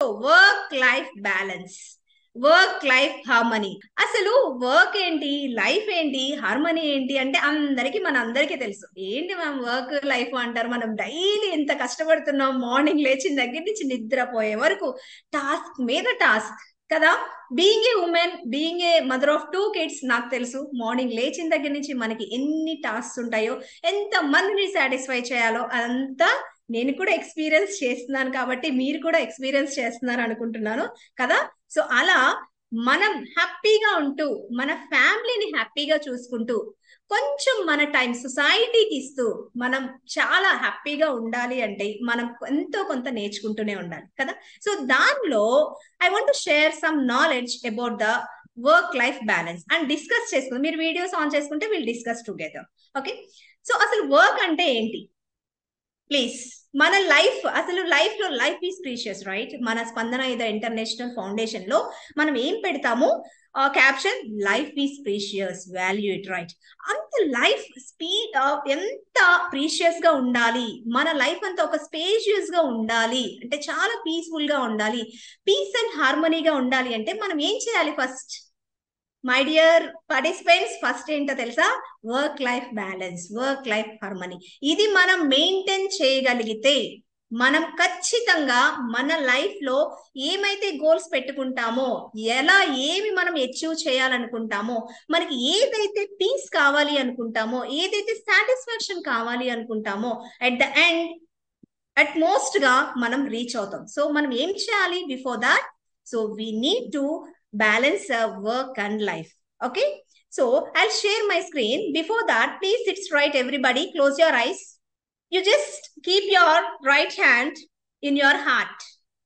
Work life balance work life harmony అసలు work ఏంటి life ఏంటి హార్మనీ ఏంటి అంటే అందరికి మన అందరికీ తెలుసు ఏంటి మనం వర్క్ లైఫ్ అంటారు మనం డైలీ ఎంత కష్టపడుతున్నాం మార్నింగ్ లేచిన దగ్గర నుంచి నిద్రపోయే వరకు టాస్క్ మీద టాస్క్ కదా being a woman being a mother of two kids నాకు తెలుసు మార్నింగ్ లేచిన దగ్గర నుంచి మనకి ఎన్ని టాస్క్స్ ఉంటాయో ఎంత మందిని సాటిస్ఫై చేయాలో అదంతా నేను కూడా ఎక్స్పీరియన్స్ చేస్తున్నాను కాబట్టి మీరు కూడా ఎక్స్పీరియన్స్ చేస్తున్నారు అనుకుంటున్నాను కదా సో అలా మనం హ్యాపీగా ఉంటూ మన ఫ్యామిలీని హ్యాపీగా చూసుకుంటూ కొంచెం మన టైం సొసైటీకి ఇస్తూ మనం చాలా హ్యాపీగా ఉండాలి అంటే మనం ఎంతో కొంత నేర్చుకుంటూనే ఉండాలి కదా సో దానిలో I want share some knowledge about the work life balance and discuss చేసుకుందాం మీరు వీడియోస్ ఆన్ చేసుకుంటే will discuss together okay so అసలు వర్క్ అంటే ఏంటి ప్లీజ్ మన లైఫ్ అసలు లైఫ్ లో లైఫ్ ఈస్ ప్రీషియస్ రైట్ మన స్పందన ఇద ఇంటర్నేషనల్ ఫౌండేషన్ లో మనం ఏం పెడతాము caption life is precious value it right అంత లైఫ్ స్పీడ్ ఎంత ప్రీషియస్ గా ఉండాలి మన లైఫ్ అంతా ఒక స్పేషియస్ గా ఉండాలి అంటే చాలా పీస్ఫుల్ గా ఉండాలి పీస్ అండ్ హార్మనీగా ఉండాలి అంటే మనం ఏం చేయాలి first my dear participants first ఏంటో తెలుసా work life balance work life harmony ఇది మనం మెయింటైన్ చేయగలిగితే మనం ఖచ్చితంగా మన లైఫ్ లో ఏమైతే గోల్స్ పెట్టుకుంటామో ఎలా ఏమి మనం అచీవ్ చేయాలనుకుంటామో మనకి ఏదైతే పీస్ కావాలి అనుకుంటామో ఏదైతే సాటిస్ఫాక్షన్ కావాలి అనుకుంటామో at the end at most గా మనం రీచ్ అవుతాం సో మనం ఏం చేయాలి before that so we need to balance uh, work and life okay so i'll share my screen before that please sit straight everybody close your eyes you just keep your right hand in your heart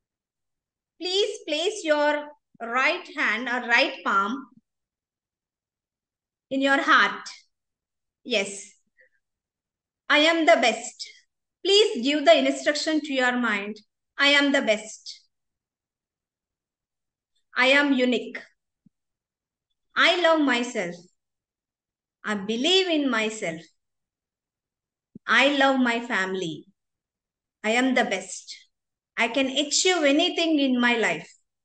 please place your right hand or right palm in your heart yes i am the best please give the instruction to your mind i am the best I am unique. I love myself. I believe in myself. I love my family. I am the best. I can achieve anything in my life.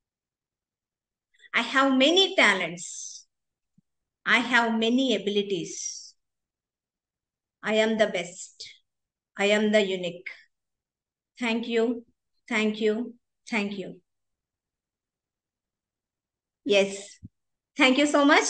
I have many talents. I have many abilities. I am the best. I am the unique. Thank you. Thank you. Thank you. Yes thank you so much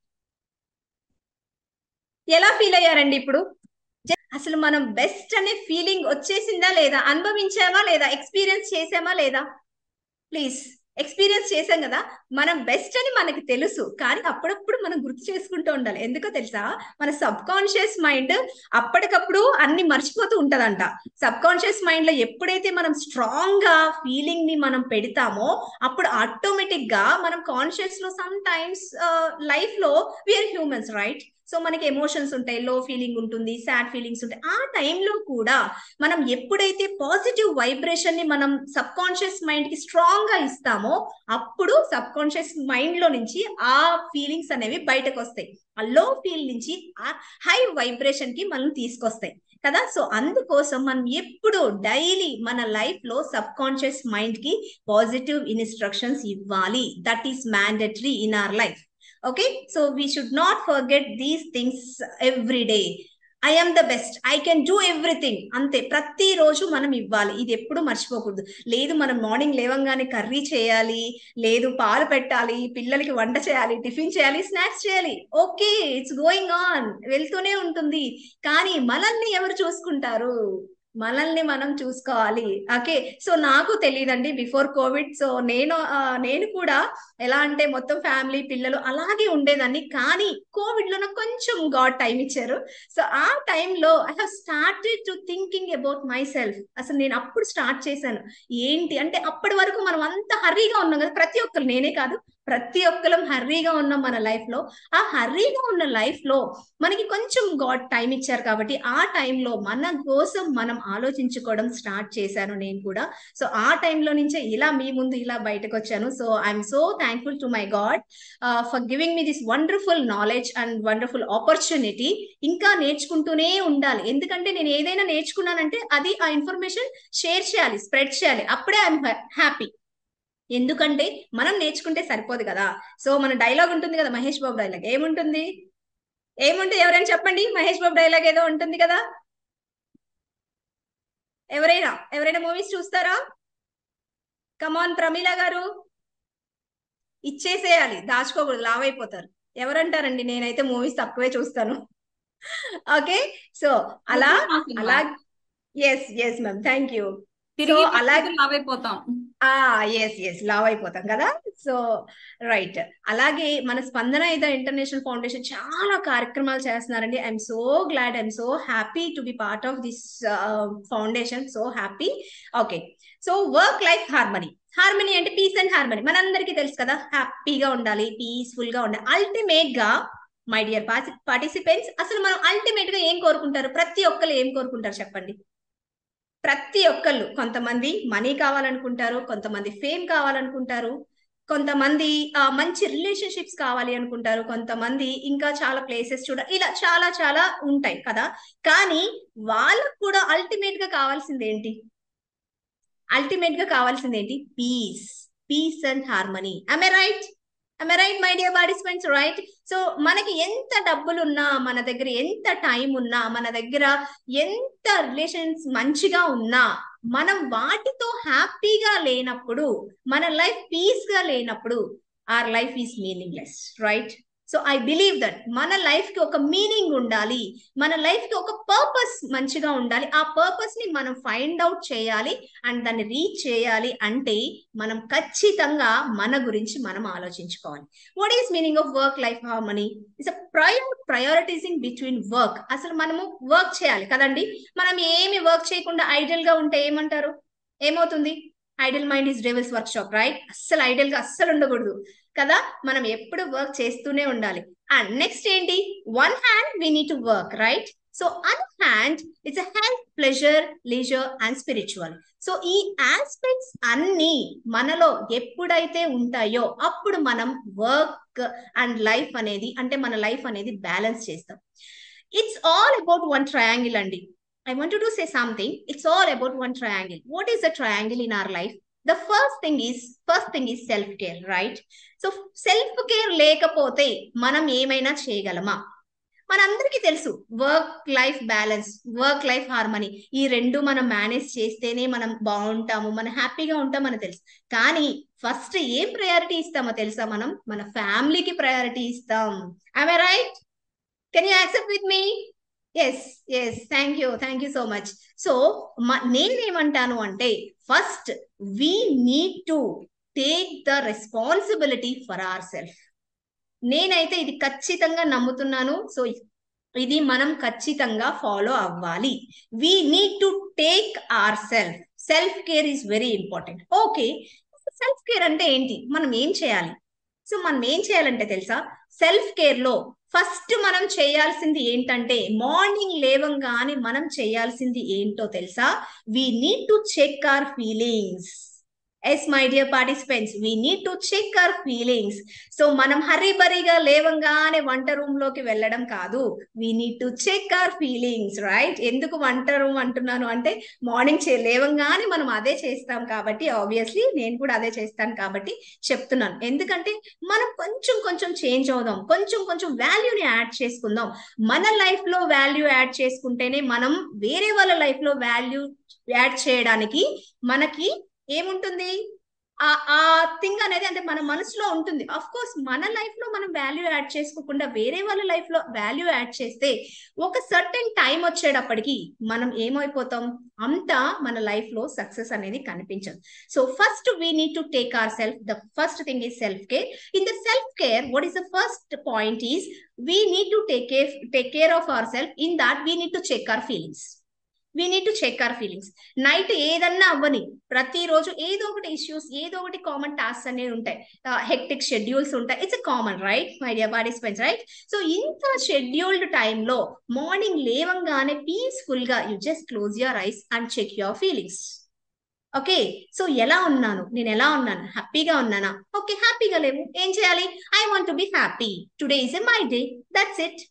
ఎలా feel అయ్యారండి ఇప్పుడు అసలు మనం best అనే feeling వచ్చేసిందా లేదా అనుభవించామా లేదా experience చేసామా లేదా ప్లీజ్ ఎక్స్పీరియన్స్ చేసాం కదా మనం బెస్ట్ అని మనకి తెలుసు కానీ అప్పుడప్పుడు మనం గుర్తు చేసుకుంటూ ఉండాలి ఎందుకో తెలుసా మన సబ్ కాన్షియస్ మైండ్ అప్పటికప్పుడు అన్ని మర్చిపోతూ ఉంటదంట సబ్ కాన్షియస్ మైండ్ లో ఎప్పుడైతే మనం స్ట్రాంగ్ గా ఫీలింగ్ ని మనం పెడతామో అప్పుడు ఆటోమేటిక్ గా మనం కాన్షియస్ లో సమ్ టైమ్స్ లైఫ్ లో వీఆర్ హ్యూమన్స్ రైట్ సో మనకి ఎమోషన్స్ ఉంటాయి లో ఫీలింగ్ ఉంటుంది సాడ్ ఫీలింగ్స్ ఉంటాయి ఆ టైంలో కూడా మనం ఎప్పుడైతే పాజిటివ్ వైబ్రేషన్ ని మనం సబ్ కాన్షియస్ మైండ్ కి స్ట్రాంగ్ గా ఇస్తామో అప్పుడు సబ్ కాన్షియస్ మైండ్ లో నుంచి ఆ ఫీలింగ్స్ అనేవి బయటకు వస్తాయి ఆ లో ఫీల్ నుంచి ఆ హై వైబ్రేషన్ కి మనం తీసుకొస్తాయి కదా సో అందుకోసం మనం ఎప్పుడు డైలీ మన లైఫ్ లో సబ్ కాన్షియస్ మైండ్ కి పాజిటివ్ ఇన్స్ట్రక్షన్స్ ఇవ్వాలి that is mandatory in our life okay so we should not forget these things every day I am the best I can do everything అంతే ప్రతిరోజు మనం ఇవ్వాలి ఇది ఎప్పుడు మర్చిపోకూడదు లేదు మనం మార్నింగ్ లేవంగానే కర్రీ చేయాలి లేదు పాలు పెట్టాలి పిల్లలకి వంట చేయాలి టిఫిన్ చేయాలి స్నాక్స్ చేయాలి ఓకే ఇట్స్ గోయింగ్ ఆన్ వెళ్తూనే ఉంటుంది కానీ మనల్ని ఎవరు చూసుకుంటారు మనల్ని మనం చూసుకోవాలి ఓకే సో నాకు తెలియదండి బిఫోర్ కోవిడ్ సో నేను నేను కూడా ఎలా అంటే మొత్తం ఫ్యామిలీ పిల్లలు అలాగే ఉండేదాన్ని కానీ కోవిడ్ లో నాకు కొంచెం గాడ్ టైం ఇచ్చారు సో ఆ టైంలో I have started to thinking about myself అసలు నేను అప్పుడు స్టార్ట్ చేశాను ఏంటి అంటే అప్పటి వరకు మనం అంత హర్రీగా ఉన్నాం కదా ప్రతి ఒక్కరు నేనే కాదు ప్రతి ఒక్కరం హర్రీగా ఉన్నాం మన లైఫ్ లో ఆ హర్రీగా ఉన్న లైఫ్ లో మనకి కొంచెం గాడ్ టైం ఇచ్చారు కాబట్టి ఆ టైంలో మన కోసం మనం ఆలోచించుకోవడం స్టార్ట్ చేశాను నేను కూడా సో ఆ టైంలో నుంచే ఇలా మీ ముందు ఇలా బయటకు వచ్చాను so I'm so thankful to my God for giving me this wonderful knowledge and wonderful opportunity ఇంకా నేర్చుకుంటూనే ఉండాలి ఎందుకంటే నేను ఏదైనా నేర్చుకున్నానంటే అది ఆ ఇన్ఫర్మేషన్ షేర్ చేయాలి స్ప్రెడ్ చేయాలి అప్పుడే ఐఎమ్ హ్యాపీ ఎందుకంటే మనం నేర్చుకుంటే సరిపోదు కదా సో మన డైలాగ్ ఉంటుంది కదా మహేష్ బాబు డైలాగ్ ఏముంటుంది ఏముంటుంది ఎవరైనా చెప్పండి మహేష్ బాబు డైలాగ్ ఏదో ఉంటుంది కదా ఎవరైనా ఎవరైనా మూవీస్ చూస్తారా కమాన్ ప్రమీల గారు ఇచ్చేసేయాలి దాచుకోకూడదు లావ్ అయిపోతారు ఎవరంటారండి నేనైతే మూవీస్ తక్కువే చూస్తాను ఓకే సో అలా అలా yes yes ma'am thank you తిరిగి అలా లావ్ అయిపోతాం ఆ ఎస్ ఎస్ లావ్ అయిపోతాం కదా సో రైట్ అలాగే మన స్పందన ఇద ఇంటర్నేషనల్ ఫౌండేషన్ చాలా కార్యక్రమాలు చేస్తున్నారండి I'm so glad I'm so happy to be part of this foundation so happy okay so work life harmony harmony అంటే పీస్ అండ్ హార్మనీ మనందరికీ తెలుసు కదా హ్యాపీగా ఉండాలి పీస్ఫుల్ గా ఉండాలి అల్టిమేట్ గా మై డియర్ పార్టిసిపెంట్స్ అసలు మనం అల్టిమేట్ గా ఏం కోరుకుంటారు ప్రతి ఒక్కరు ఏం కోరుకుంటారు చెప్పండి ప్రతి ఒక్కళ్ళు కొంతమంది మనీ కావాలనుకుంటారు కొంతమంది ఫేమ్ కావాలనుకుంటారు కొంతమంది ఆ, మంచి రిలేషన్షిప్స్ కావాలి అనుకుంటారు కొంతమంది ఇంకా చాలా ప్లేసెస్ చూడ ఇలా చాలా చాలా ఉంటాయి కదా కానీ వాళ్ళకు కూడా అల్టిమేట్ గా కావాల్సింది ఏంటి అల్టిమేట్ గా కావాల్సింది ఏంటి peace peace and harmony I right I right my dear participants right so మనకి ఎంత డబ్బులు ఉన్నా మన దగ్గర ఎంత టైం ఉన్నా మన దగ్గర ఎంత రిలేషన్స్ మంచిగా ఉన్నా మనం వాటితో హ్యాపీగా లేనప్పుడు మన లైఫ్ పీస్ గా లేనప్పుడు or life is meaningless right so I believe that మన లైఫ్ కి ఒక మీనింగ్ ఉండాలి మన లైఫ్ కి ఒక పర్పస్ మంచిగా ఉండాలి ఆ పర్పస్ ని మనం ఫైండ్ అవుట్ చేయాలి అండ్ దాన్ని రీచ్ చేయాలి అంటే మనం ఖచ్చితంగా మన గురించి మనం ఆలోచించుకోవాలి what is meaning of work life harmony it's prior prioritizing between work అసలు మనము వర్క్ చేయాలి కదండి మనం ఏమి వర్క్ చేయకుండా ఐడియల్ గా ఉంటే ఏమంటారు ఏమవుతుంది ideal mind is devil's workshop right అస్సలు ఐడియల్ గా అస్సలు ఉండకూడదు కదా మనం ఎప్పుడు వర్క్ చేస్తూనే ఉండాలి అండ్ నెక్స్ట్ ఏంటి one hand we need to work right so on hand it's health pleasure leisure and spiritual so ఈ ఆస్పెక్ట్స్ అన్ని మనలో ఎప్పుడైతే ఉంటాయో అప్పుడు మనం వర్క్ అండ్ లైఫ్ అనేది అంటే మన లైఫ్ అనేది బ్యాలెన్స్ చేస్తాం it's all about one triangle అండి I want to say something it's all about one triangle what is the triangle in our life the first thing is first thing is self care right so self care లేకపోతే మనం ఏమైనా చేయగలమా మనందరికీ తెలుసు work life balance work life harmony ఈ రెండు మనం manage చేస్తేనే మనం బాగుంటాము మనం హ్యాపీగా ఉంటామని తెలుసు కానీ ఫస్ట్ ఏం ప్రయారిటీ ఇస్తామో తెలుసా మనం మన ఫ్యామిలీకి ప్రయారిటీ ఇస్తాం I right can you accept with me yes yes thank you thank you so much so నేనేమంటాను అంటే first we need to take the responsibility for our self నేనైతే ఇది ఖచ్చితంగా నమ్ముతున్నాను సో ఇది మనం ఖచ్చితంగా ఫాలో అవ్వాలి we need to take our self self care is very important okay self care అంటే ఏంటి మనం ఏం చేయాలి సో మనం ఏం చేయాలంటే తెలుసా సెల్ఫ్ కేర్ లో ఫస్ట్ మనం చేయాల్సింది ఏంటంటే మార్నింగ్ లేవంగానే మనం చేయాల్సింది ఏంటో తెలుసా we need to check our feelings yes my dear participants we need to check our feelings so మనం హరిబరిగా లేవంగానే వంట రూమ్ లోకి వెళ్ళడం కాదు we need to check our feelings right ఎందుకు వంట రూమ్ అంటున్నాను అంటే మార్నింగ్ చే లేవంగానే మనం అదే చేస్తాం కాబట్టి ఆబ్వియస్లీ నేను కూడా అదే చేస్తాను కాబట్టి చెప్తున్నాను ఎందుకంటే మనం కొంచెం కొంచెం చేంజ్ అవుదాం కొంచెం కొంచెం వాల్యూని యాడ్ చేసుకుందాం మన లైఫ్ లో వాల్యూ యాడ్ చేసుకుంటేనే మనం వేరే వాళ్ళ లైఫ్ లో వాల్యూ యాడ్ చేయడానికి మనకి ఏముంటుంది ఆ ఆ థింగ్ అనేది అంటే మన మనసులో ఉంటుంది అఫ్ కోర్స్ మన లైఫ్ లో మనం వాల్యూ యాడ్ చేసుకోకుండా వేరే వాళ్ళ లైఫ్ లో వాల్యూ యాడ్ చేస్తే ఒక సర్టెన్ టైం వచ్చేటప్పటికి మనం ఏమైపోతాం అంతా మన లైఫ్ లో సక్సెస్ అనేది కనిపించదు so first we need to take our self the first thing is self care in the self care what is the first point is we need to take care take care of our self in that we need to check our feelings we need to check our feelings night ఏదన్నా అవ్వని ప్రతిరోజు ఏదో ఒకటి issues ఏదో ఒకటి common task అనేవి ఉంటాయి hectic schedules ఉంటాయి it's common right my dear participants right so ఇంత షెడ్యూల్డ్ టైంలో మార్నింగ్ లేవంగానే పీస్ఫుల్ గా you just close your eyes and check your feelings okay so ఎలా ఉన్నాను నేను ఎలా ఉన్నాను హ్యాపీగా ఉన్నానా ఓకే హ్యాపీగా లేవు ఏం చేయాలి I want to be happy today is a my day that's it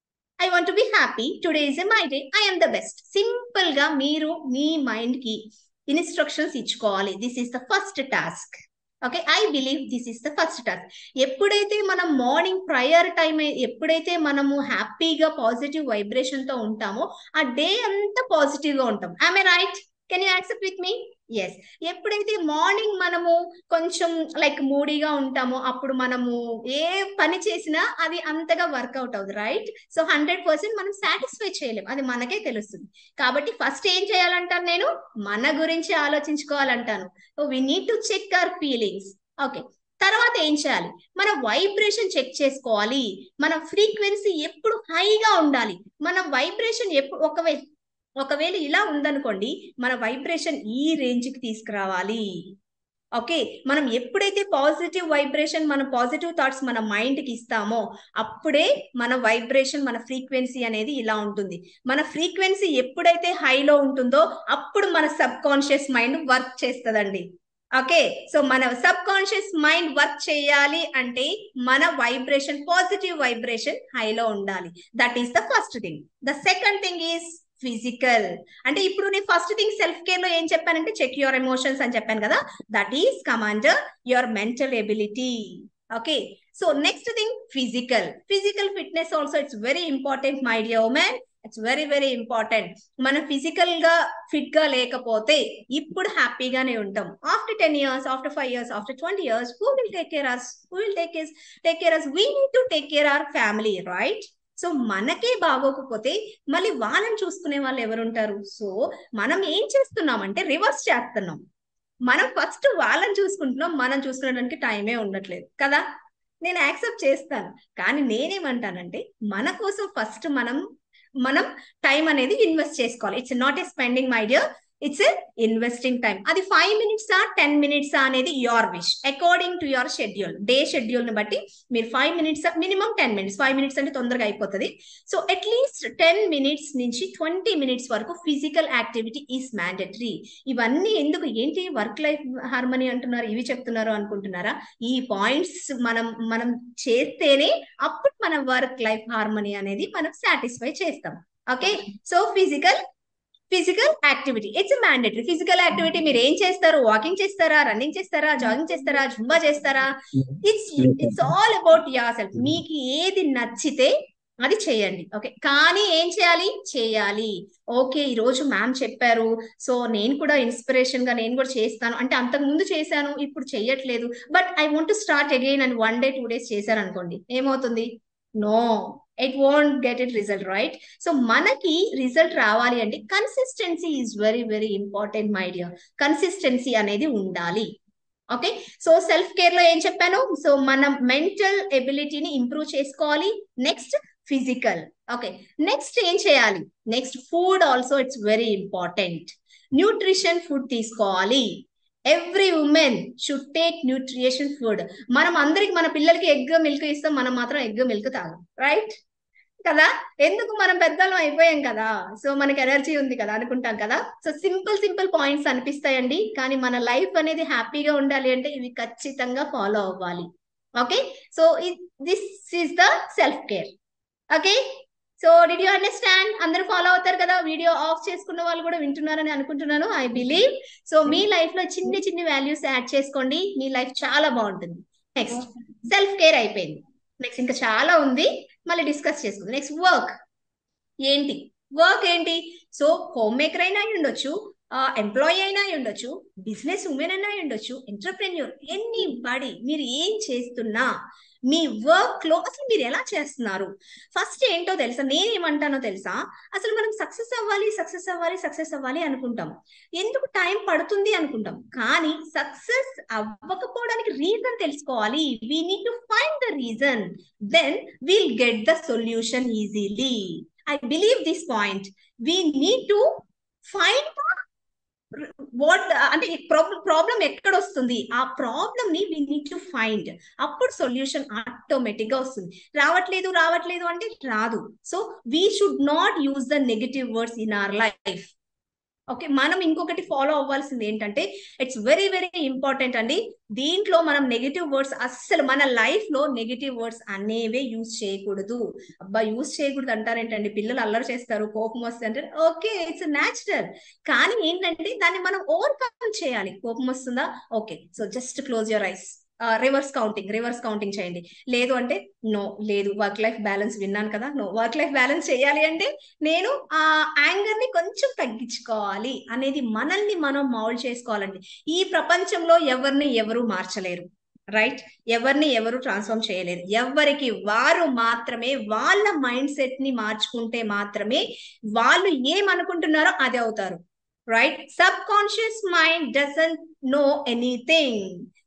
I want be happy today is a my day I'm the best simple గా మీరు మీ మైండ్ కి ఇన్స్ట్రక్షన్స్ ఇచ్చుకోవాలి this is the first task okay I believe this is the first task ఎప్పుడైతే మనం morning prior time ఎప్పుడైతే మనము హ్యాపీగా పాజిటివ్ వైబ్రేషన్ తో ఉంటామో ఆ డే అంతా పాజిటివ్ గా ఉంటాం I right can you accept with me yes ఎప్పుడైతే మార్నింగ్ మనము కొంచెం లైక్ మూడీగా ఉంటామో అప్పుడు మనము ఏ పని చేసినా అది అంతగా వర్కౌట్ అవుతుంది రైట్ సో హండ్రెడ్ పర్సెంట్ మనం సాటిస్ఫై చేయలేం అది మనకే తెలుస్తుంది కాబట్టి ఫస్ట్ ఏం చేయాలంటాను నేను మన గురించి ఆలోచించుకోవాలంటాను so we need to check our feelings okay తర్వాత ఏం చేయాలి మన వైబ్రేషన్ చెక్ చేసుకోవాలి మన ఫ్రీక్వెన్సీ ఎప్పుడు హైగా ఉండాలి మన వైబ్రేషన్ ఎప్పుడు ఒకవేళ ఒకవేళ ఇలా ఉందనుకోండి మన వైబ్రేషన్ ఈ రేంజ్ కి తీసుకురావాలి ఓకే మనం ఎప్పుడైతే పాజిటివ్ వైబ్రేషన్ మన పాజిటివ్ థాట్స్ మన మైండ్ కి ఇస్తామో అప్పుడే మన వైబ్రేషన్ మన ఫ్రీక్వెన్సీ అనేది ఇలా ఉంటుంది మన ఫ్రీక్వెన్సీ ఎప్పుడైతే హైలో ఉంటుందో అప్పుడు మన సబ్ కాన్షియస్ మైండ్ వర్క్ చేస్తుందండి ఓకే సో మన సబ్ కాన్షియస్ మైండ్ వర్క్ చేయాలి అంటే మన వైబ్రేషన్ పాజిటివ్ వైబ్రేషన్ హైలో ఉండాలి that is the first thing the second thing is physical అంటే ఇప్పుడు నేను ఫస్ట్ థింగ్ సెల్ఫ్ కేర్ లో ఏం చెప్పానంటే చెక్ యువర్ ఎమోషన్స్ అని చెప్పాను కదా that is commander your mental ability okay so next thing physical physical fitness also it's very important my dear women it's very very important మనం physical గా fit గా లేకపోతే ఇప్పుడు హ్యాపీగానే ఉంటాం after ten years after five years after twenty years who will take care us who will take take care us we need to take care our family right so మనకే బాగోకపోతే మళ్ళీ వాళ్ళని చూసుకునే వాళ్ళు ఎవరుంటారు సో మనం ఏం చేస్తున్నామంటే రివర్స్ చేస్తున్నాం మనం ఫస్ట్ వాళ్ళని చూసుకుంటున్నాం మనం చూసుకునేదానికి టైమే ఉండట్లేదు కదా నేను యాక్సెప్ట్ చేస్తాను కానీ నేనేమంటానంటే మన కోసం ఫస్ట్ మనం మనం టైం అనేది ఇన్వెస్ట్ చేసుకోవాలి it's not a spending my dear it's a investing time అది ఫైవ్ మినిట్స్ ఆ టెన్ మినిట్స్ అనేది your wish according to your schedule day schedule ని బట్టి మీరు five minutes minimum ten minutes five minutes అంటే తొందరగా అయిపోతుంది సో అట్లీస్ట్ టెన్ మినిట్స్ నుంచి ట్వంటీ మినిట్స్ వరకు ఫిజికల్ యాక్టివిటీ ఈస్ మ్యాండటరీ ఇవన్నీ ఎందుకు ఏంటి వర్క్ లైఫ్ హార్మనీ అంటున్నారు ఇవి చెప్తున్నారు అనుకుంటున్నారా ఈ పాయింట్స్ మనం మనం చేస్తేనే అప్పుడు మన వర్క్ లైఫ్ హార్మనీ అనేది మనం సాటిస్ఫై చేస్తాం okay so physical physical activity it's mandatory physical activity మీరు ఏం చేస్తారు వాకింగ్ చేస్తారా రన్నింగ్ చేస్తారా జాగింగ్ చేస్తారా జుంబా చేస్తారా it's it's all about yourself మీకు ఏది నచ్చితే అది చేయండి ఓకే కానీ ఏం చేయాలి చేయాలి ఓకే ఈ రోజు మ్యామ్ చెప్పారు సో నేను కూడా ఇన్స్పిరేషన్ గా నేను కూడా చేస్తాను అంటే అంతకు ముందు చేశాను ఇప్పుడు చెయ్యట్లేదు but I want to start again and one day two days చేశాను అనుకోండి ఏమవుతుంది no it won't get it result right so మనకి రిజల్ట్ రావాలి అంటే consistency is very very important my dear consistency అనేది ఉండాలి ఓకే సో సెల్ఫ్ కేర్ లో ఏం చెప్పాను సో మనం మెంటల్ ఎబిలిటీని ఇంప్రూవ్ చేసుకోవాలి నెక్స్ట్ ఫిజికల్ ఓకే నెక్స్ట్ ఏం చేయాలి next food also it's very important nutrition food తీసుకోవాలి every women should take nutrition food మనం అందరికి మన పిల్లలకి ఎగ్ మిల్క్ ఇస్తాం మనం మాత్రం ఎగ్ మిల్క్ తాగం రైట్ కదా ఎందుకు మనం పెద్దలం అయిపోయాం కదా సో మనకి ఎనర్జీ ఉంది కదా అనుకుంటాం కదా సో సింపుల్ సింపుల్ పాయింట్స్ అనిపిస్తాయండి కానీ మన లైఫ్ అనేది హ్యాపీగా ఉండాలి అంటే ఇవి ఖచ్చితంగా ఫాలో అవ్వాలి okay so this is the self care okay so did you understand అందరూ ఫాలో అవుతారు కదా వీడియో ఆఫ్ చేసుకున్న వాళ్ళు కూడా వింటున్నారని అనుకుంటున్నాను ఐ బిలీవ్ సో మీ లైఫ్ లో చిన్ని చిన్ని వాల్యూస్ యాడ్ చేసుకోండి మీ లైఫ్ చాలా బాగుంటుంది నెక్స్ట్ సెల్ఫ్ కేర్ అయిపోయింది నెక్స్ట్ ఇంకా చాలా ఉంది మళ్ళీ డిస్కస్ చేసుకుందాం నెక్స్ట్ వర్క్ ఏంటి వర్క్ ఏంటి సో హోమ్ మేకర్ అయినా అయి ఉండొచ్చు ఎంప్లాయీ అయినా అయి ఉండొచ్చు బిజినెస్ ఉమెన్ అయినా అయి ఉండొచ్చు ఎంటర్ప్రెన్యూర్ ఎన్ని బడి మీరు ఏం చేస్తున్నా మీ వర్క్ లో అసలు మీరు ఎలా చేస్తున్నారు ఫస్ట్ ఏంటో తెలుసా నేనేమంటానో తెలుసా అసలు మనం సక్సెస్ అవ్వాలి సక్సెస్ అవ్వాలి సక్సెస్ అవ్వాలి అనుకుంటాం ఎందుకు టైం పడుతుంది అనుకుంటాం కానీ సక్సెస్ అవ్వకపోవడానికి రీజన్ తెలుసుకోవాలి we need to find the reason then we'll get the solution easily I believe this point we need to find what అంటే ప్రాబ్లం ప్రాబ్లం ఎక్కడ వస్తుంది ఆ ప్రాబ్లమ్ ని వీ నీడ్ టు ఫైండ్ అప్పుడు సొల్యూషన్ ఆటోమేటిక్ గా వస్తుంది రావట్లేదు రావట్లేదు అంటే రాదు so we should not use the negative words in our life okay మనం ఇంకొకటి ఫాలో అవ్వాల్సింది ఏంటంటే ఇట్స్ వెరీ వెరీ ఇంపార్టెంట్ అండి దీంట్లో మనం నెగిటివ్ వర్డ్స్ అస్సలు మన లైఫ్ లో నెగిటివ్ వర్డ్స్ అనేవే యూజ్ చేయకూడదు అబ్బా యూజ్ చేయకూడదు అంటారేంటండి పిల్లలు అల్లరి చేస్తారు కోపం వస్తుంది అంటే ఓకే ఇట్స్ న్యాచురల్ కానీ ఏంటంటే దాన్ని మనం ఓవర్కమ్ చేయాలి కోపం వస్తుందా okay so just close your eyes reverse counting reverse counting చేయండి లేదు అంటే నో లేదు వర్క్ లైఫ్ బ్యాలెన్స్ విన్నాను కదా నో వర్క్ లైఫ్ బ్యాలెన్స్ చేయాలి అంటే నేను ఆ యాంగర్ ని కొంచెం తగ్గించుకోవాలి అనేది మనల్ని మనం మౌల్డ్ చేసుకోవాలండి ఈ ప్రపంచంలో ఎవరిని ఎవరు మార్చలేరు రైట్ ఎవరిని ఎవరు ట్రాన్స్ఫార్మ్ చేయలేరు ఎవరికి వారు మాత్రమే వాళ్ళ మైండ్ సెట్ ని మార్చుకుంటే మాత్రమే వాళ్ళు ఏమనుకుంటున్నారో అది అవుతారు right subconscious mind doesn't know anything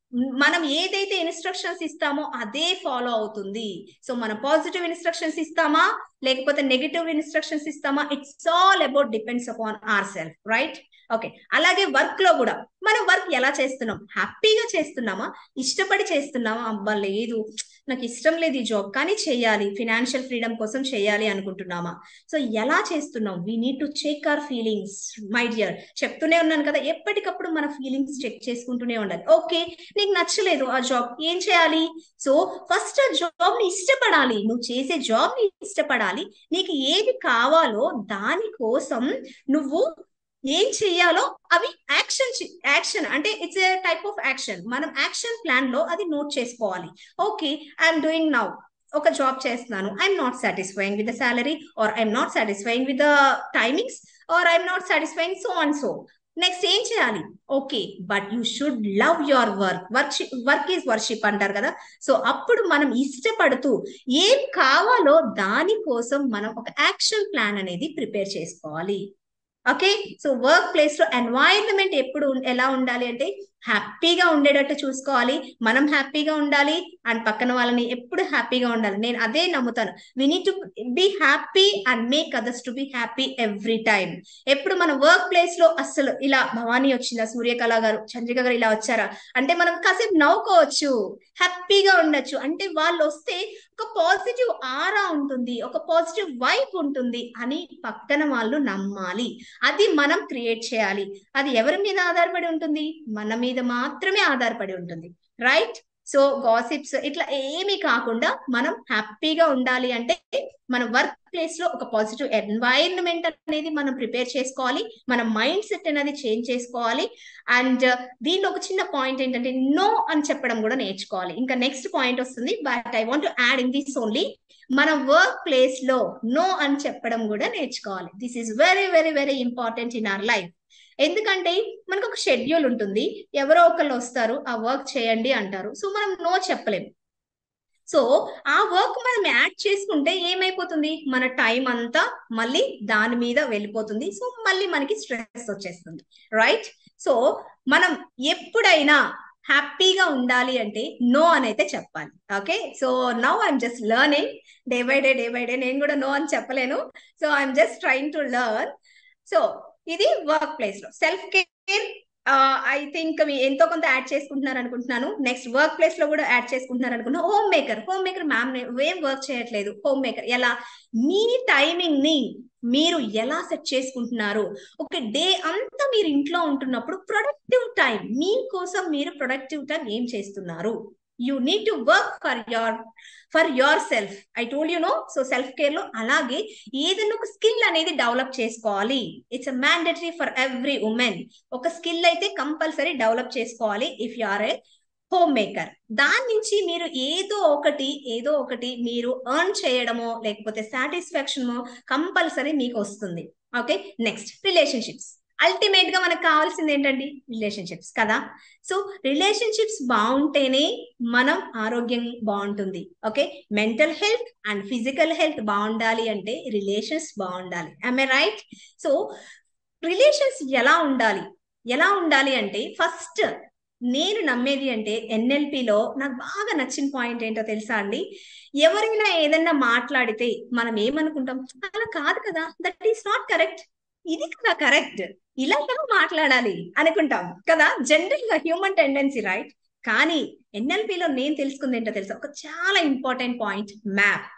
మనం ఏదైతే ఇన్స్ట్రక్షన్స్ ఇస్తామో అదే ఫాలో అవుతుంది సో మనం పాజిటివ్ ఇన్స్ట్రక్షన్స్ ఇస్తామా లేకపోతే నెగిటివ్ ఇన్స్ట్రక్షన్స్ ఇస్తామా it's all about depends upon our self right okay అలాగే వర్క్ లో కూడా మనం వర్క్ ఎలా చేస్తున్నాం హ్యాపీగా చేస్తున్నామా ఇష్టపడి చేస్తున్నామా అబ్బా లేదు నాకు ఇష్టం లేదు ఈ జాబ్ కానీ చేయాలి ఫినాన్షియల్ ఫ్రీడమ్ కోసం చేయాలి అనుకుంటున్నామా సో ఎలా చేస్తున్నాం we need to check our feelings my dear చెప్తూనే ఉన్నాను కదా ఎప్పటికప్పుడు మన ఫీలింగ్స్ చెక్ చేసుకుంటూనే ఉండాలి ఓకే నీకు నచ్చలేదు ఆ జాబ్ ఏం చేయాలి సో ఫస్ట్ ఆ జాబ్ ని ఇష్టపడాలి నువ్వు చేసే జాబ్ ని ఇష్టపడాలి నీకు ఏది కావాలో దానికోసం నువ్వు ఏం చెయ్యాలో అవి యాక్షన్ యాక్షన్ అంటే it's a type of action మనం యాక్షన్ ప్లాన్ లో అది నోట్ చేసుకోవాలి ఓకే ఐఎమ్ డూయింగ్ నౌ ఒక జాబ్ చేస్తున్నాను I'm not satisfying with the salary or I'm not satisfying with the timings or I'm not satisfying so and so next ఏం చేయాలి okay but you should love your work work work is worship అంటారు కదా so అప్పుడు మనం ఇష్టపడుతూ ఏం కావాలో దానికోసం మనం ఒక యాక్షన్ ప్లాన్ అనేది ప్రిపేర్ చేసుకోవాలి ఓకే సో వర్క్ ప్లేస్ లో ఎన్వైరన్మెంట్ ఎప్పుడు ఎలా ఉండాలి అంటే హ్యాపీగా ఉండేటట్టు చూసుకోవాలి మనం హ్యాపీగా ఉండాలి అండ్ పక్కన వాళ్ళని ఎప్పుడు హ్యాపీగా ఉండాలి నేను అదే నమ్ముతాను we need to be happy and make others to be happy every time ఎప్పుడు మన వర్క్ ప్లేస్ లో అస్సలు ఇలా భవానీ వచ్చిందా సూర్యకళ గారు చంద్రిక గారు ఇలా వచ్చారా అంటే మనం కాసేపు నవ్వుకోవచ్చు హ్యాపీగా ఉండొచ్చు అంటే వాళ్ళు వస్తే ఒక పాజిటివ్ ఆరా ఉంటుంది ఒక పాజిటివ్ వైబ్ ఉంటుంది అని పక్కన వాళ్ళు నమ్మాలి అది మనం క్రియేట్ చేయాలి అది ఎవరి మీద ఆధారపడి ఉంటుంది మన మీద మాత్రమే ఆధారపడి ఉంటుంది రైట్ సో గాసిప్స్ ఇట్లా ఏమీ కాకుండా మనం హ్యాపీగా ఉండాలి అంటే మన వర్క్ ప్లేస్ లో ఒక పాజిటివ్ ఎన్వైరన్మెంట్ అనేది మనం ప్రిపేర్ చేసుకోవాలి మన మైండ్ సెట్ అనేది చేంజ్ చేసుకోవాలి అండ్ దీనిలో ఒక చిన్న పాయింట్ ఏంటంటే నో అని చెప్పడం కూడా నేర్చుకోవాలి ఇంకా నెక్స్ట్ పాయింట్ వస్తుంది but I want add in this only మన వర్క్ ప్లేస్ లో నో అని చెప్పడం కూడా నేర్చుకోవాలి this is very very very important in our life ఎందుకంటే మనకు ఒక షెడ్యూల్ ఉంటుంది ఎవరో ఒకళ్ళు వస్తారు ఆ వర్క్ చేయండి అంటారు సో మనం నో చెప్పలేం సో ఆ వర్క్ మనం యాడ్ చేసుకుంటే ఏమైపోతుంది మన టైం అంతా మళ్ళీ దాని మీద వెళ్ళిపోతుంది సో మళ్ళీ మనకి స్ట్రెస్ వచ్చేస్తుంది రైట్ సో మనం ఎప్పుడైనా హ్యాపీగా ఉండాలి అంటే నో అని అయితే చెప్పాలి okay so now I'm just learning day by day day by day నేను కూడా నో అని చెప్పలేను so I'm just trying to learn so ఇది వర్క్ ప్లేస్ లో సెల్ఫ్ కేర్ ఐ థింక్ ఎంతో కొంత యాడ్ చేసుకుంటున్నారు అనుకుంటున్నాను నెక్స్ట్ వర్క్ ప్లేస్ లో కూడా యాడ్ చేసుకుంటున్నారు అనుకున్నా home maker home maker ma'am ఏం వర్క్ చేయట్లేదు హోమ్ మేకర్ ఎలా మీ టైమింగ్ ని మీరు ఎలా సెట్ చేసుకుంటున్నారు ఒక డే అంతా మీరు ఇంట్లో ఉంటున్నప్పుడు ప్రొడక్టివ్ టైం మీకోసం మీరు ప్రొడక్టివ్ టైం ఏం చేస్తున్నారు you need to work for your for yourself I told you no so self care లో అలాగే ఏదైనా ఒక స్కిల్ అనేది డెవలప్ చేసుకోవాలి it's mandatory for every women ఒక స్కిల్ అయితే కంపల్సరీ డెవలప్ చేసుకోవాలి if you are a home maker దాని నుంచి మీరు ఏదో ఒకటి ఏదో ఒకటి మీరు ఎర్న్ చేయడమో లేకపోతే సాటిస్ఫాక్షనో కంపల్సరీ మీకు వస్తుంది ఓకే నెక్స్ట్ రిలేషన్షిప్స్ అల్టిమేట్ గా మనకు కావాల్సింది ఏంటండి రిలేషన్షిప్స్ కదా సో రిలేషన్షిప్స్ బాగుంటేనే మనం ఆరోగ్యం బాగుంటుంది okay mental health and physical health బాగుండాలి అంటే రిలేషన్స్ బాగుండాలి ఐ రైట్ సో రిలేషన్స్ ఎలా ఉండాలి ఎలా ఉండాలి అంటే ఫస్ట్ నేను నమ్మేది అంటే ఎన్ఎల్పిలో నాకు బాగా నచ్చిన పాయింట్ ఏంటో తెలుసా అండి ఎవరైనా ఏదన్నా మాట్లాడితే మనం ఏమనుకుంటాం అలా కాదు కదా దట్ ఈస్ నాట్ కరెక్ట్ ఇది కదా కరెక్ట్ ఇలా ఎలా మాట్లాడాలి అనుకుంటాం కదా జనరల్ గా హ్యూమన్ టెండెన్సీ రైట్ కానీ ఎన్ఎల్పిలో నేను తెలుసుకుంది ఏంటో తెలుసా ఒక చాలా ఇంపార్టెంట్ పాయింట్ మ్యాప్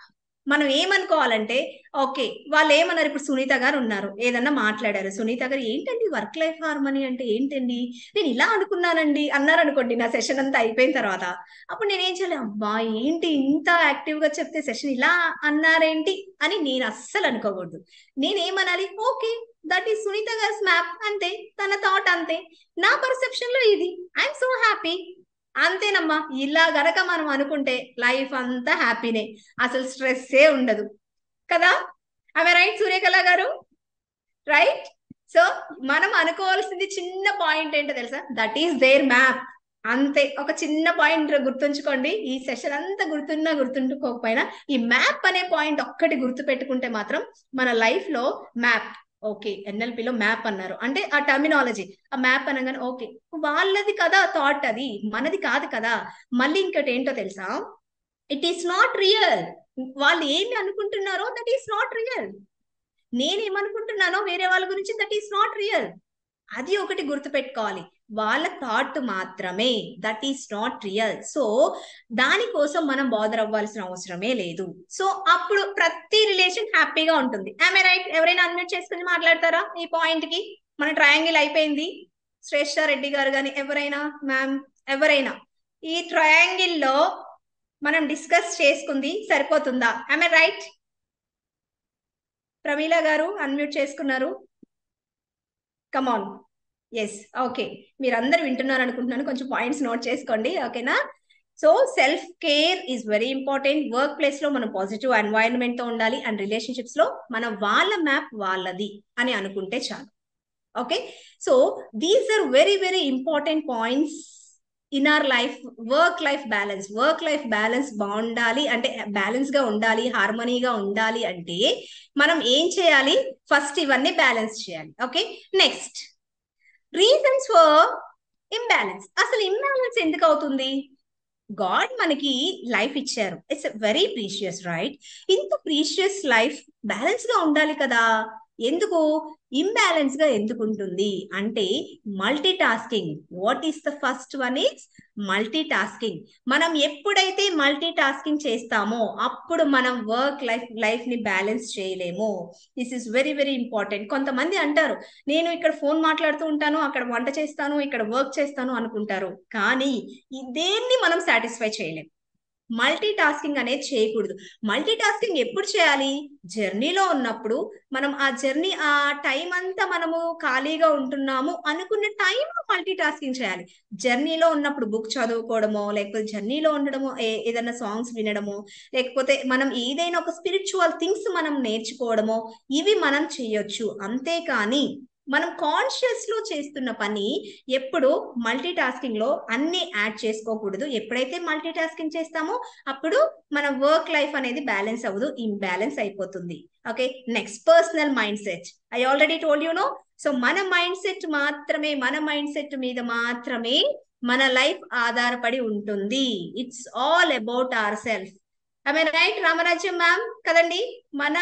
మనం ఏమనుకోవాలంటే ఓకే వాళ్ళు ఏమన్నారు ఇప్పుడు సునీత గారు ఉన్నారు ఏదన్నా మాట్లాడారు సునీత గారు ఏంటండి వర్క్ లైఫ్ హార్మనీ అంటే ఏంటండి నేను ఇలా అనుకున్నానండి అన్నారు అనుకోండి నా సెషన్ అంతా అయిపోయిన తర్వాత అప్పుడు నేనేం చేయాలి అబ్బా ఏంటి ఇంత యాక్టివ్ గా చెప్తే సెషన్ ఇలా అన్నారేంటి అని నేను అస్సలు అనుకోకూడదు నేనేమనాలి ఓకే దట్ ఈస్ సునీత గారి మ్యాప్ అంతే తన థాట్ అంతే నా పర్సెప్షన్ లో ఇది ఐఎమ్ సో హ్యాపీ అంతేనమ్మా ఇలా గనక మనం అనుకుంటే లైఫ్ అంతా హ్యాపీనే అసలు స్ట్రెస్సే ఉండదు కదా ఆమె రైట్ సూర్యకళ గారు రైట్ సో మనం అనుకోవాల్సింది చిన్న పాయింట్ ఏంటో తెలుసా దట్ ఈస్ దేర్ మ్యాప్ అంతే ఒక చిన్న పాయింట్ గుర్తుంచుకోండి ఈ సెషన్ అంతా గుర్తున్నా గుర్తుంచుకోకపోయినా ఈ మ్యాప్ అనే పాయింట్ ఒక్కటి గుర్తు పెట్టుకుంటే మాత్రం మన లైఫ్ లో మ్యాప్ ఓకే ఎన్ఎల్పిలో మ్యాప్ అన్నారు అంటే ఆ టర్మినాలజీ ఆ మ్యాప్ అనగానే ఓకే వాళ్ళది కదా థాట్ అది మనది కాదు కదా మళ్ళీ ఇంకోటి ఏంటో తెలుసా ఇట్ ఈస్ నాట్ రియల్ వాళ్ళు ఏమి అనుకుంటున్నారో దట్ ఈస్ నాట్ రియల్ నేనేమనుకుంటున్నానో వేరే వాళ్ళ గురించి దట్ ఈస్ నాట్ రియల్ అది ఒకటి గుర్తుపెట్టుకోవాలి వాళ్ళ థాట్ మాత్రమే that is not real so దానికోసం మనం బాదర్ అవ్వాల్సిన అవసరమే లేదు సో అప్పుడు ప్రతి రిలేషన్ హ్యాపీగా ఉంటుంది ఆమె రైట్ ఎవరైనా అన్మ్యూట్ చేసుకుని మాట్లాడతారా ఈ పాయింట్ కి మన ట్రయాంగిల్ అయిపోయింది శ్రేష్ఠ రెడ్డి గారు కానీ ఎవరైనా మ్యామ్ ఎవరైనా ఈ ట్రయాంగిల్ లో మనం డిస్కస్ చేసుకుంది సరిపోతుందా ఆమె రైట్ ప్రమీల గారు అన్మ్యూట్ చేసుకున్నారు కమాన్ ఎస్ ఓకే మీరందరూ వింటున్నారు అనుకుంటున్నాను కొంచెం పాయింట్స్ నోట్ చేసుకోండి ఓకేనా so self care is very important work place లో మనం పాజిటివ్ ఎన్వైరన్మెంట్ తో ఉండాలి అండ్ రిలేషన్షిప్స్ లో మన వాళ్ళ మ్యాప్ వాళ్ళది అని అనుకుంటే చాలు okay so these are very very important points in our life work life balance work life balance బాగుండాలి అంటే బ్యాలెన్స్ గా ఉండాలి హార్మనీగా ఉండాలి అంటే మనం ఏం చేయాలి ఫస్ట్ ఇవన్నీ బ్యాలెన్స్ చేయాలి okay next reasons for imbalance అసలు ఇంబ్యాలెన్స్ ఎందుకు అవుతుంది గాడ్ మనకి లైఫ్ ఇచ్చారు ఇట్స్ వెరీ ప్రీషియస్ రైట్ ఇంత ప్రీషియస్ లైఫ్ బ్యాలెన్స్ గా ఉండాలి కదా ఎందుకు ఇంబ్యాలెన్స్ గా ఎందుకు ఉంటుంది అంటే multi tasking what is the first one is multi tasking మనం ఎప్పుడైతే మల్టీ టాస్కింగ్ చేస్తామో అప్పుడు మనం వర్క్ లైఫ్ లైఫ్ ని బ్యాలెన్స్ చేయలేము this is very very important కొంతమంది అంటారు నేను ఇక్కడ ఫోన్ మాట్లాడుతూ ఉంటాను అక్కడ వంట చేస్తాను ఇక్కడ వర్క్ చేస్తాను అనుకుంటారు కానీ దేన్ని మనం సాటిస్ఫై చేయలేం మల్టీ టాస్కింగ్ అనేది చేయకూడదు మల్టీ టాస్కింగ్ ఎప్పుడు చేయాలి జర్నీలో ఉన్నప్పుడు మనం ఆ జర్నీ ఆ టైం అంతా మనము ఖాళీగా ఉంటున్నాము అనుకున్న టైం మల్టీ టాస్కింగ్ చేయాలి జర్నీలో ఉన్నప్పుడు బుక్ చదువుకోవడమో లేకపోతే జర్నీలో ఉండడమో ఏదైనా సాంగ్స్ వినడమో లేకపోతే మనం ఏదైనా ఒక స్పిరిచువల్ థింగ్స్ మనం నేర్చుకోవడమో ఇవి మనం చేయొచ్చు అంతేకాని మనం కాన్షియస్ లో చేస్తున్న పని ఎప్పుడు మల్టీ టాస్కింగ్ లో అన్ని యాడ్ చేసుకోకూడదు ఎప్పుడైతే మల్టీ టాస్కింగ్ చేస్తామో అప్పుడు మన వర్క్ లైఫ్ అనేది బ్యాలెన్స్ అవ్వదు ఇంబ్యాలెన్స్ అయిపోతుంది okay next personal mind set I already told you no so మన మైండ్ సెట్ మాత్రమే మన మైండ్ సెట్ మీద మాత్రమే మన లైఫ్ ఆధారపడి ఉంటుంది it's all about our self I mean right రామరాజ్యం మ్యామ్ కదండి మన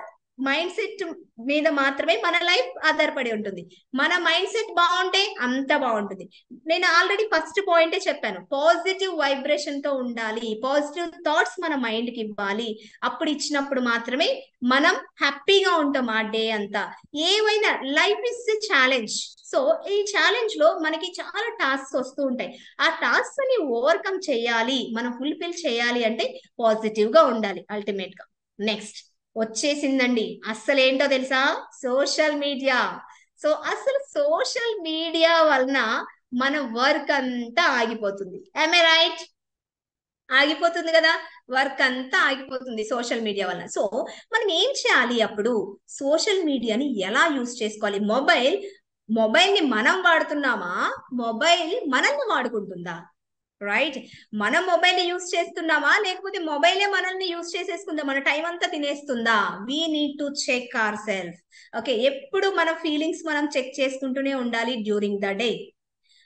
మైండ్ సెట్ మీద మాత్రమే మన లైఫ్ ఆధారపడి ఉంటుంది మన మైండ్ సెట్ బాగుంటే అంత బాగుంటుంది నేను ఆల్రెడీ ఫస్ట్ పాయింటే చెప్పాను పాజిటివ్ వైబ్రేషన్ తో ఉండాలి పాజిటివ్ థాట్స్ మన మైండ్ కి ఇవ్వాలి అప్పుడు ఇచ్చినప్పుడు మాత్రమే మనం హ్యాపీగా ఉంటాం ఆ డే అంతా ఏవైనా life is a challenge so ఈ ఛాలెంజ్ లో మనకి చాలా టాస్క్స్ వస్తూ ఉంటాయి ఆ టాస్క్ ని ఓవర్కమ్ చేయాలి మనం ఫుల్ఫిల్ చేయాలి అంటే పాజిటివ్ గా ఉండాలి అల్టిమేట్ గా నెక్స్ట్ వచ్చేసిందండి అస్సలు ఏంటో తెలుసా సోషల్ మీడియా సో అసలు సోషల్ మీడియా వలన మన వర్క్ అంతా ఆగిపోతుంది ఐ రైట్ ఆగిపోతుంది కదా వర్క్ అంతా ఆగిపోతుంది సోషల్ మీడియా వల్ల సో మనం ఏం చేయాలి అప్పుడు సోషల్ మీడియాని ఎలా యూస్ చేసుకోవాలి మొబైల్ మొబైల్ ని మనం వాడుతున్నామా మొబైల్ మనల్ని వాడుకుంటుందా రైట్ మన మొబైల్ యూస్ చేస్తున్నామా లేకపోతే మొబైలే మనల్ని యూస్ చేసేసుకుందా మన టైం అంతా తినేస్తుందా we need to check our self okay ఎప్పుడు మన ఫీలింగ్స్ మనం చెక్ చేసుకుంటూనే ఉండాలి during the day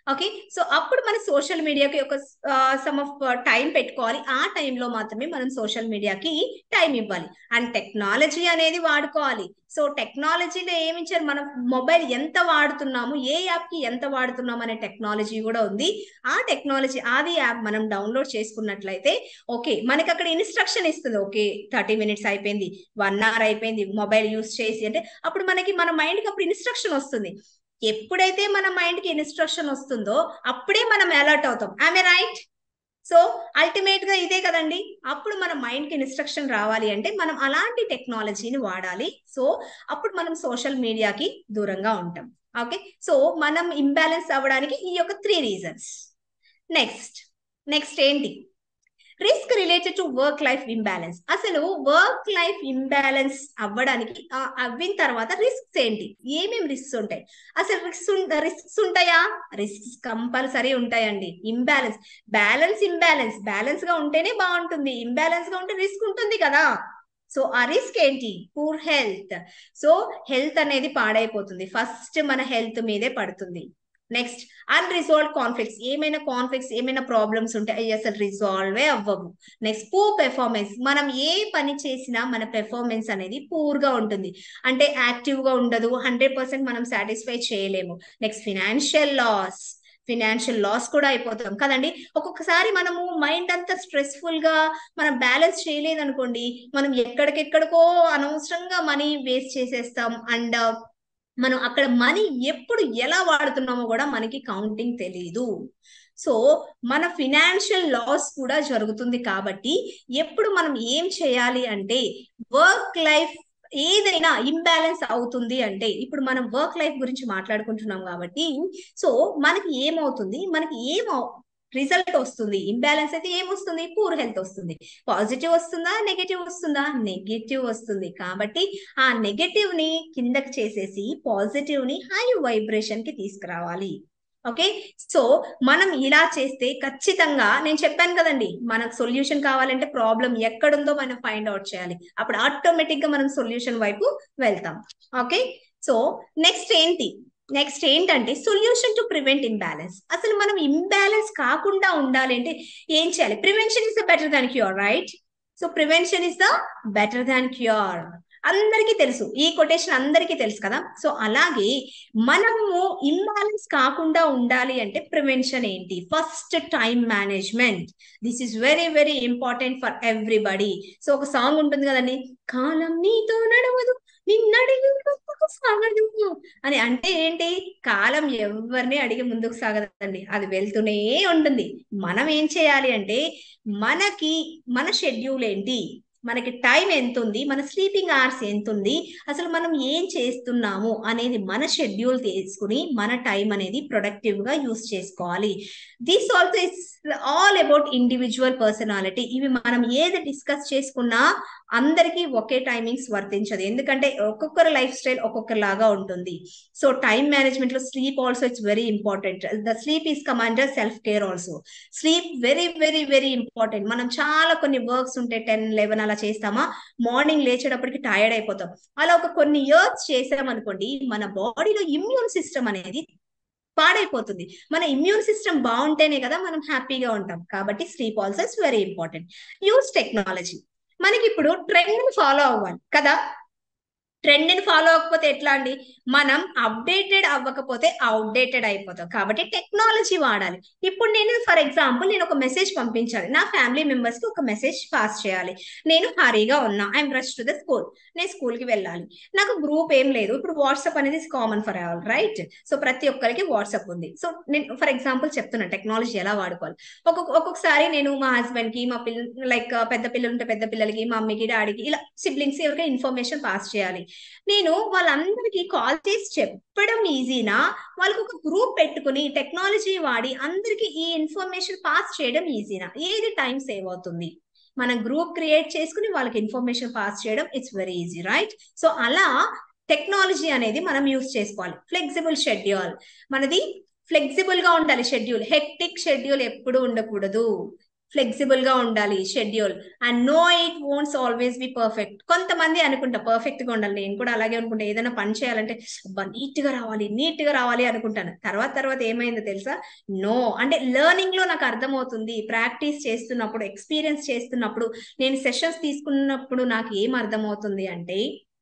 okay so అప్పుడు మన సోషల్ మీడియాకి ఒక సమ్ ఆఫ్ టైం పెట్టుకోవాలి ఆ టైంలో మాత్రమే మనం సోషల్ మీడియాకి టైం ఇవ్వాలి అండ్ టెక్నాలజీ అనేది వాడుకోవాలి సో టెక్నాలజీలో ఏమి ఇచ్చారు మనం మొబైల్ ఎంత వాడుతున్నాము ఏ యాప్ కి ఎంత వాడుతున్నాము అనే టెక్నాలజీ కూడా ఉంది ఆ టెక్నాలజీ ఆది యాప్ మనం డౌన్లోడ్ చేసుకున్నట్లయితే ఓకే మనకి అక్కడ ఇన్స్ట్రక్షన్ ఇస్తుంది ఓకే థర్టీ మినిట్స్ అయిపోయింది వన్ అవర్ అయిపోయింది మొబైల్ యూస్ చేసి అంటే అప్పుడు మనకి మన మైండ్కి అప్పుడు ఇన్స్ట్రక్షన్ వస్తుంది ఎప్పుడైతే మన మైండ్ కి ఇన్స్ట్రక్షన్ వస్తుందో అప్పుడే మనం అలర్ట్ అవుతాం ఆమె రైట్ సో అల్టిమేట్ గా ఇదే కదండి అప్పుడు మన మైండ్ కి ఇన్స్ట్రక్షన్ రావాలి అంటే మనం అలాంటి టెక్నాలజీని వాడాలి సో అప్పుడు మనం సోషల్ మీడియాకి దూరంగా ఉంటాం ఓకే సో మనం ఇంబ్యాలెన్స్ అవ్వడానికి ఈ యొక్క త్రీ రీజన్స్ నెక్స్ట్ నెక్స్ట్ ఏంటి risk related to work life imbalance అసలు వర్క్ లైఫ్ ఇంబ్యాలెన్స్ అవ్వడానికి అవ్విన తర్వాత రిస్క్స్ ఏంటి ఏమేమి రిస్క్స్ ఉంటాయి అసలు రిస్క్ రిస్క్స్ ఉంటాయా రిస్క్స్ కంపల్సరీ ఉంటాయండి ఇంబ్యాలెన్స్ బ్యాలెన్స్ ఇంబ్యాలెన్స్ బ్యాలెన్స్ గా ఉంటేనే బాగుంటుంది ఇంబ్యాలెన్స్ గా ఉంటే రిస్క్ ఉంటుంది కదా సో ఆ రిస్క్ ఏంటి పూర్ హెల్త్ సో హెల్త్ అనేది పాడైపోతుంది ఫస్ట్ మన హెల్త్ మీదే పడుతుంది నెక్స్ట్ అన్రిజాల్వ్ కాన్ఫ్లిక్ట్స్ ఏమైనా కాన్ఫ్లిక్ట్స్ ఏమైనా ప్రాబ్లమ్స్ ఉంటే అవి అసలు రిజాల్వే అవ్వవు నెక్స్ట్ పూర్ పెర్ఫార్మెన్స్ మనం ఏ పని చేసినా మన పెర్ఫార్మెన్స్ అనేది పూర్ గా ఉంటుంది అంటే యాక్టివ్ గా ఉండదు హండ్రెడ్ పర్సెంట్ మనం సాటిస్ఫై చేయలేము next financial loss financial loss కూడా అయిపోతాం కదండి ఒక్కొక్కసారి మనము మైండ్ అంతా స్ట్రెస్ఫుల్ గా మనం బ్యాలెన్స్ చేయలేదనుకోండి మనం ఎక్కడికెక్కడికో అనవసరంగా మనీ వేస్ట్ చేసేస్తాం అండ్ మనం అక్కడ మనీ ఎప్పుడు ఎలా వాడుతున్నామో కూడా మనకి కౌంటింగ్ తెలియదు సో మన ఫినాన్షియల్ లాస్ కూడా జరుగుతుంది కాబట్టి ఎప్పుడు మనం ఏం చేయాలి అంటే వర్క్ లైఫ్ ఏదైనా ఇంబ్యాలెన్స్ అవుతుంది అంటే ఇప్పుడు మనం వర్క్ లైఫ్ గురించి మాట్లాడుకుంటున్నాం కాబట్టి సో మనకి ఏమవుతుంది మనకి ఏం రిజల్ట్ వస్తుంది ఇంబ్యాలెన్స్ అయితే ఏమొస్తుంది పూర్ హెల్త్ వస్తుంది పాజిటివ్ వస్తుందా నెగటివ్ వస్తుందా నెగటివ్ వస్తుంది కాబట్టి ఆ నెగటివ్ ని కిందకి చేసేసి పాజిటివ్ ని హై వైబ్రేషన్ కి తీసుకురావాలి ఓకే సో మనం ఇలా చేస్తే ఖచ్చితంగా నేను చెప్పాను కదండి మనకు సొల్యూషన్ కావాలంటే ప్రాబ్లం ఎక్కడుందో మనం ఫైండ్ అవుట్ చేయాలి అప్పుడు ఆటోమేటిక్ గా మనం సొల్యూషన్ వైపు వెళ్తాం ఓకే సో నెక్స్ట్ ఏంటి నెక్స్ట్ ఏంటంటే సొల్యూషన్ టు ప్రివెంట్ ఇంబ్యాలెన్స్ అసలు మనం ఇంబ్యాలెన్స్ కాకుండా ఉండాలి అంటే ఏం చేయాలి prevention is the better than cure right so prevention is the better than cure అందరికీ తెలుసు ఈ కొటేషన్ అందరికీ తెలుసు కదా సో అలాగే మనము ఇంబ్యాలెన్స్ కాకుండా ఉండాలి అంటే ప్రివెన్షన్ ఏంటి first time management this is very very important for everybody so ఒక సాంగ్ ఉంటుంది కదండి కాలం నీతో నడవదు నిన్నడిగి ముందుకు సాగదు అని అంటే ఏంటి కాలం ఎవరిని అడిగి ముందుకు సాగదండి అది వెళ్తూనే ఉంటుంది మనం ఏం చేయాలి అంటే మనకి మన షెడ్యూల్ ఏంటి మనకి టైం ఎంత ఉంది మన స్లీపింగ్ అవర్స్ ఎంత ఉంది అసలు మనం ఏం చేస్తున్నాము అనేది మన షెడ్యూల్ తీసుకుని మన టైం అనేది ప్రొడక్టివ్ గా యూస్ చేసుకోవాలి this also is all about individual personality ఇవి మనం ఏది డిస్కస్ చేసుకున్నా అందరికీ ఒకే టైమింగ్స్ వర్తించదు ఎందుకంటే ఒక్కొక్కరు లైఫ్ స్టైల్ ఒక్కొక్కరు లాగా ఉంటుంది సో టైం మేనేజ్మెంట్ లో sleep also it's very important the sleep is commander self care also sleep very very very important మనం చాలా కొన్ని వర్క్స్ ఉంటాయి టెన్ లెవెన్ అలా చేస్తామా మార్నింగ్ లేచేటప్పటికి టైర్డ్ అయిపోతాం అలా ఒక కొన్ని ఇయర్స్ చేసామనుకోండి మన బాడీలో ఇమ్యూన్ సిస్టమ్ అనేది పాడైపోతుంది మన ఇమ్యూన్ సిస్టమ్ బాగుంటేనే కదా మనం హ్యాపీగా ఉంటాం కాబట్టి sleep also is very important use technology మనకి ఇప్పుడు ట్రెండ్ ఫాలో అవ్వాలి కదా ట్రెండ్ ని ఫాలో అవ్వకపోతే ఎట్లా అండి మనం అప్డేటెడ్ అవ్వకపోతే అవుట్డేటెడ్ అయిపోతాం కాబట్టి టెక్నాలజీ వాడాలి ఇప్పుడు నేను ఫర్ ఎగ్జాంపుల్ నేను ఒక మెసేజ్ పంపించాలి నా ఫ్యామిలీ మెంబర్స్ కి ఒక మెసేజ్ పాస్ చేయాలి నేను హరీగా ఉన్నా I'm rush to the school నేను స్కూల్ కి వెళ్ళాలి నాకు గ్రూప్ ఏం లేదు ఇప్పుడు వాట్సాప్ అనేది common for all right so ప్రతి ఒక్కరికి వాట్సాప్ ఉంది సో నేను ఫర్ ఎగ్జాంపుల్ చెప్తున్నాను టెక్నాలజీ ఎలా వాడుకోవాలి ఒక్కొక్క ఒక్కొక్కసారి నేను మా హస్బెండ్ కి మా పిల్ల లైక్ పెద్ద పిల్లలు ఉంటే పెద్ద పిల్లలకి మా మమ్మీకి డాడీకి ఇలా సిబ్లింగ్స్ ఎవరికైనా ఇన్ఫర్మేషన్ పాస్ చేయాలి నేను వాళ్ళందరికీ కాల్ చేసి చెప్పడం ఈజీనా వాళ్ళకి ఒక గ్రూప్ పెట్టుకుని టెక్నాలజీ వాడి అందరికి ఈ ఇన్ఫర్మేషన్ పాస్ చేయడం ఈజీనా ఏది టైం సేవ్ అవుతుంది మనం గ్రూప్ క్రియేట్ చేసుకుని వాళ్ళకి ఇన్ఫర్మేషన్ పాస్ చేయడం it's very easy right so అలా టెక్నాలజీ అనేది మనం యూస్ చేసుకోవాలి ఫ్లెక్సిబుల్ షెడ్యూల్ మనది ఫ్లెక్సిబుల్ గా ఉండాలి షెడ్యూల్ హెక్టిక్ షెడ్యూల్ ఎప్పుడు ఉండకూడదు ఫ్లెక్సిబుల్ గా ఉండాలి schedule and no it won't always be perfect కొంతమంది అనుకుంటా పర్ఫెక్ట్ గా ఉండాలి నేను కూడా అలాగే అనుకుంటా ఏదైనా పని చేయాలంటే అబ్బా నీట్ గా రావాలి నీట్ గా రావాలి అనుకుంటాను తర్వాత తర్వాత ఏమైందో తెలుసా నో అంటే లెర్నింగ్ లో నాకు అర్థమవుతుంది ప్రాక్టీస్ చేస్తున్నప్పుడు ఎక్స్పీరియన్స్ చేస్తున్నప్పుడు నేను సెషన్స్ తీసుకున్నప్పుడు నాకు ఏం అర్థమవుతుంది అంటే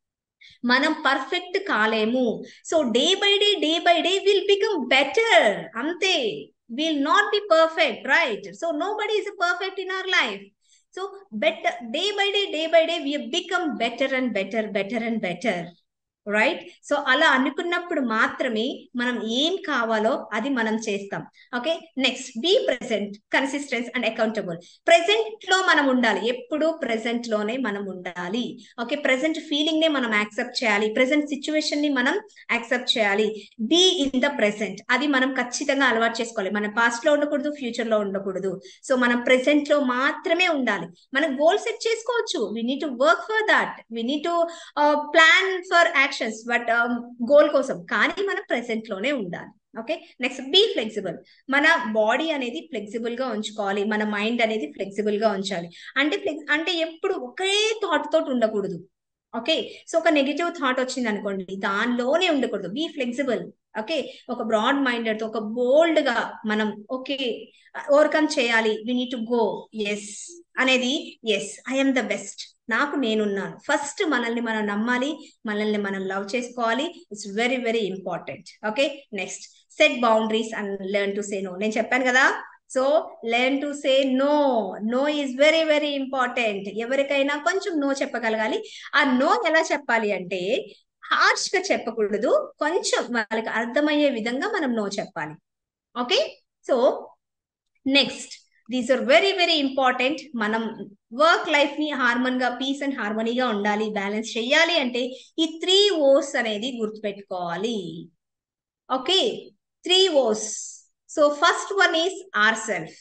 మనం పర్ఫెక్ట్ కాలేము so day by day day by day will become better అంతే will not be perfect right so nobody is perfect in our life so better day by day day by day we become better and better better and better right so అలా అనుకున్నప్పుడు మాత్రమే మనం ఏం కావాలో అది మనం చేస్తాం okay next be present consistence and accountable present లో మనం ఉండాలి ఎప్పుడు ప్రెసెంట్ లోనే మనం ఉండాలి ఓకే ప్రెసెంట్ ఫీలింగ్ నే మనం యాక్సెప్ట్ చేయాలి ప్రెసెంట్ సిచ్యువేషన్ ని మనం యాక్సెప్ట్ చేయాలి బీ ఇన్ ద ప్రెసెంట్ అది మనం ఖచ్చితంగా అలవాటు చేసుకోవాలి మన పాస్ట్ లో ఉండకూడదు ఫ్యూచర్ లో ఉండకూడదు సో మనం ప్రెసెంట్ లో మాత్రమే ఉండాలి మనం గోల్ సెట్ చేసుకోవచ్చు we need to work for that we need to plan for actions but goal కోసం కానీ మనం ప్రెసెంట్ లోనే ఉండాలి ఓకే నెక్స్ట్ బీ ఫ్లెక్సిబుల్ మన బాడీ అనేది ఫ్లెక్సిబుల్ గా ఉంచుకోవాలి మన మైండ్ అనేది ఫ్లెక్సిబుల్ గా ఉంచాలి అంటే అంటే ఎప్పుడు ఒకే థాట్ తోటి ఉండకూడదు ఓకే సో ఒక నెగిటివ్ థాట్ వచ్చింది అనుకోండి దానిలోనే ఉండకూడదు బీ ఫ్లెక్సిబుల్ ఓకే ఒక బ్రాడ్ మైండెడ్ తో ఒక బోల్డ్ గా మనం ఓకే ఓవర్కమ్ చేయాలి we need to go yes అనేది ఎస్ ఐఎమ్ ద బెస్ట్ నాకు నేనున్నాను ఫస్ట్ మనల్ని మనం నమ్మాలి మనల్ని మనం లవ్ చేసుకోవాలి it's very very important okay next set boundaries and learn to say no నేను చెప్పాను కదా so learn to say no no is very very important ఎవరికైనా కొంచెం నో చెప్పగలగాలి ఆ నో ఎలా చెప్పాలి అంటే హార్ష్ గా చెప్పకూడదు కొంచెం వాళ్ళకి అర్థమయ్యే విధంగా మనం నో చెప్పాలి okay so next these are very very important మనం వర్క్ లైఫ్ ని హార్మోన్ గా పీస్ అండ్ హార్మోనీగా ఉండాలి బ్యాలెన్స్ చేయాలి అంటే ఈ త్రీ ఓస్ అనేది గుర్తుపెట్టుకోవాలి okay three O's so first one is our self